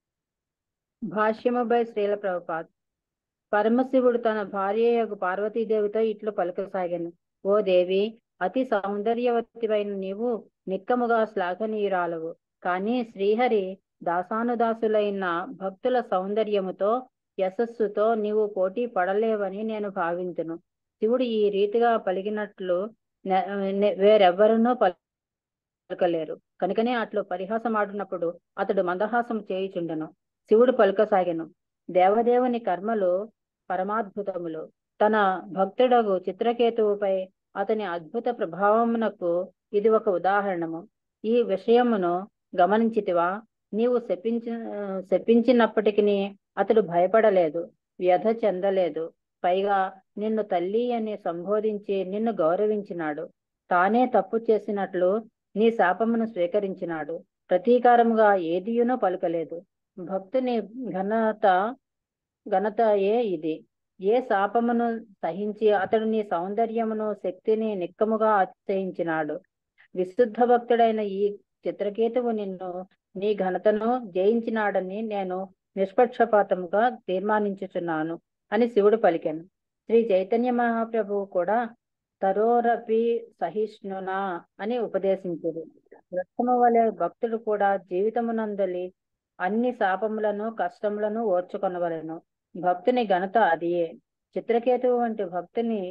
భాష్యము బై శ్రీల ప్రభుపాద్ పరమశివుడు తన భార్య యొక్క పార్వతీదేవితో ఇట్లు పలుకసాగాను ఓ దేవి అతి సౌందర్యవతివైన నీవు నిక్కముగా శ్లాఘనీయురాలవు కానీ శ్రీహరి దాసానుదాసులైన భక్తుల సౌందర్యముతో యశస్సుతో నీవు పోటీ పడలేవని నేను భావించును శివుడు ఈ రీతిగా పలికినట్లు నె- నె- వేరెవ్వరునూ పలకలేరు కనుకనే అట్లు పరిహాసం ఆడినప్పుడు అతడు మందహాసం చేయుచుండెను శివుడు పలుకసాగెను దేవదేవుని కర్మలు పరమాద్భుతములు తన భక్తుడగు చిత్రకేతువుపై అతని అద్భుత ప్రభావమునకు ఇది ఒక ఉదాహరణము ఈ విషయమును గమనించితివా నీవు శపించి శపించినప్పటికీ అతడు భయపడలేదు వ్యధ చెందలేదు పైగా నిన్ను తల్లి అని సంబోధించి నిన్ను గౌరవించినాడు తానే తప్పు చేసినట్లు నీ శాపమును స్వీకరించినాడు ప్రతీకారముగా ఏదియునూ పలుకలేదు భక్తుని ఘనత ఘనతయే ఇది ఏ శాపమును సహించి అతడు నీ సౌందర్యమును శక్తిని నిక్కముగా అతిశయించినాడు విశుద్ధ భక్తుడైన ఈ చిత్రకేతువు నిన్ను నీ ఘనతను జయించినాడని నేను నిష్పక్షపాతముగా తీర్మానించుచున్నాను అని శివుడు పలికెను శ్రీ చైతన్య మహాప్రభువు కూడా తరోరపి సహిష్ణునా అని ఉపదేశించారు వృక్షము వలె భక్తుడు కూడా జీవితమునందలి అన్ని శాపములను కష్టములను ఓర్చుకొనవలెను భక్తుని ఘనత అదియే చిత్రకేతువు వంటి భక్తుని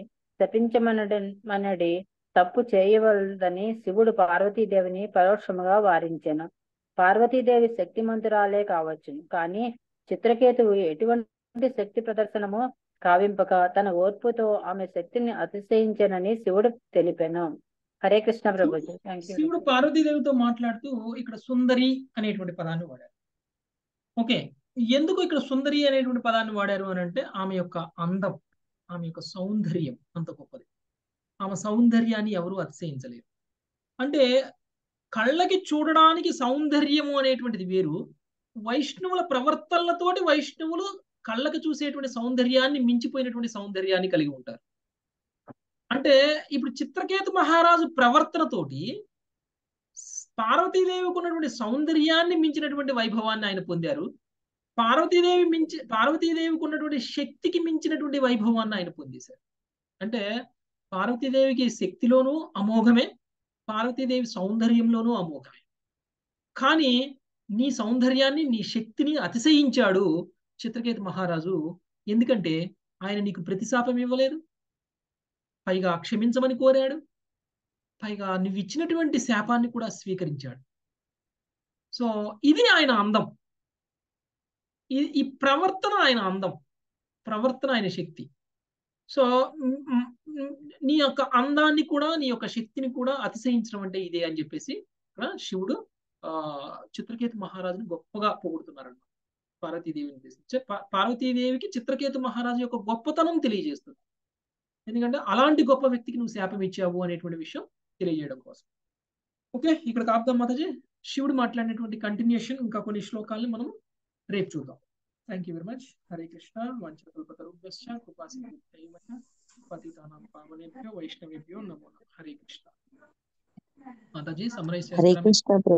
శపించమనడి తప్పు చేయవలదని శివుడు పార్వతీదేవిని పరోక్షముగా వారించెను పార్వతీదేవి శక్తిమంతురాలే కావచ్చు కానీ చిత్రకేతువు ఎటువంటి శక్తి ప్రదర్శనము కావింపక తన ఓర్పుతో ఆమె శక్తిని అతిశయించనని శివుడు తెలిపాను హరే కృష్ణ ప్రభుజీ థ్యాంక్ యూ శివుడు పార్వతీదేవితో మాట్లాడుతూ ఇక్కడ సుందరి అనేటువంటి పదాన్ని వాడారు ఓకే ఎందుకు ఇక్కడ సుందరి అనేటువంటి పదాన్ని వాడారు అని అంటే ఆమె యొక్క అందం ఆమె యొక్క సౌందర్యం అంత గొప్పది ఆమె సౌందర్యాన్ని ఎవరు అతిశయించలేరు అంటే కళ్ళకి చూడడానికి సౌందర్యము అనేటువంటిది వేరు వైష్ణవుల ప్రవర్తనలతోటి వైష్ణవులు కళ్ళకి చూసేటువంటి సౌందర్యాన్ని మించిపోయినటువంటి సౌందర్యాన్ని కలిగి ఉంటారు అంటే ఇప్పుడు చిత్రకేతు మహారాజు ప్రవర్తనతోటి పార్వతీదేవికి ఉన్నటువంటి సౌందర్యాన్ని మించినటువంటి వైభవాన్ని ఆయన పొందారు పార్వతీదేవి మించి పార్వతీదేవికి ఉన్నటువంటి శక్తికి మించినటువంటి వైభవాన్ని ఆయన పొందేశారు అంటే పార్వతీదేవికి శక్తిలోనూ అమోఘమే పార్వతీదేవి సౌందర్యంలోనూ అమోఘమే కానీ నీ సౌందర్యాన్ని నీ శక్తిని అతిశయించాడు చిత్రకేతు మహారాజు ఎందుకంటే ఆయన నీకు ప్రతిశాపం ఇవ్వలేదు పైగా క్షమించమని కోరాడు పైగా నువ్వు ఇచ్చినటువంటి శాపాన్ని కూడా స్వీకరించాడు సో ఇది ఆయన అందం ఈ ఈ ప్రవర్తన ఆయన అందం ప్రవర్తన ఆయన శక్తి సో నీ యొక్క అందాన్ని కూడా నీ యొక్క శక్తిని కూడా అతిశయించడం అంటే ఇదే అని చెప్పేసి ఇక్కడ శివుడు ఆ చిత్రకేతు మహారాజుని గొప్పగా పొగుడుతున్నారు పార్వతీదేవిని ఉద్దేశించి పార్వతీదేవికి చిత్రకేతు మహారాజు యొక్క గొప్పతనం తెలియజేస్తుంది ఎందుకంటే అలాంటి గొప్ప వ్యక్తికి నువ్వు శాపం ఇచ్చావు అనేటువంటి విషయం తెలియజేయడం కోసం ఓకే ఇక్కడ కాపుదాం మాతాజీ శివుడు మాట్లాడినటువంటి కంటిన్యూషన్ ఇంకా కొన్ని శ్లోకాలను మనం రేపు చూద్దాం thank you very much Hare Krishna వంచకల్పతరుభ్యశ్చ కృపాసింధుభ్యైవ పతితానాం పావనేభ్యో వైష్ణవేభ్యో నమో నమః హరే కృష్ణ మాతాజీ సమరైజ్ హరే చేస్తారా కృష్ణ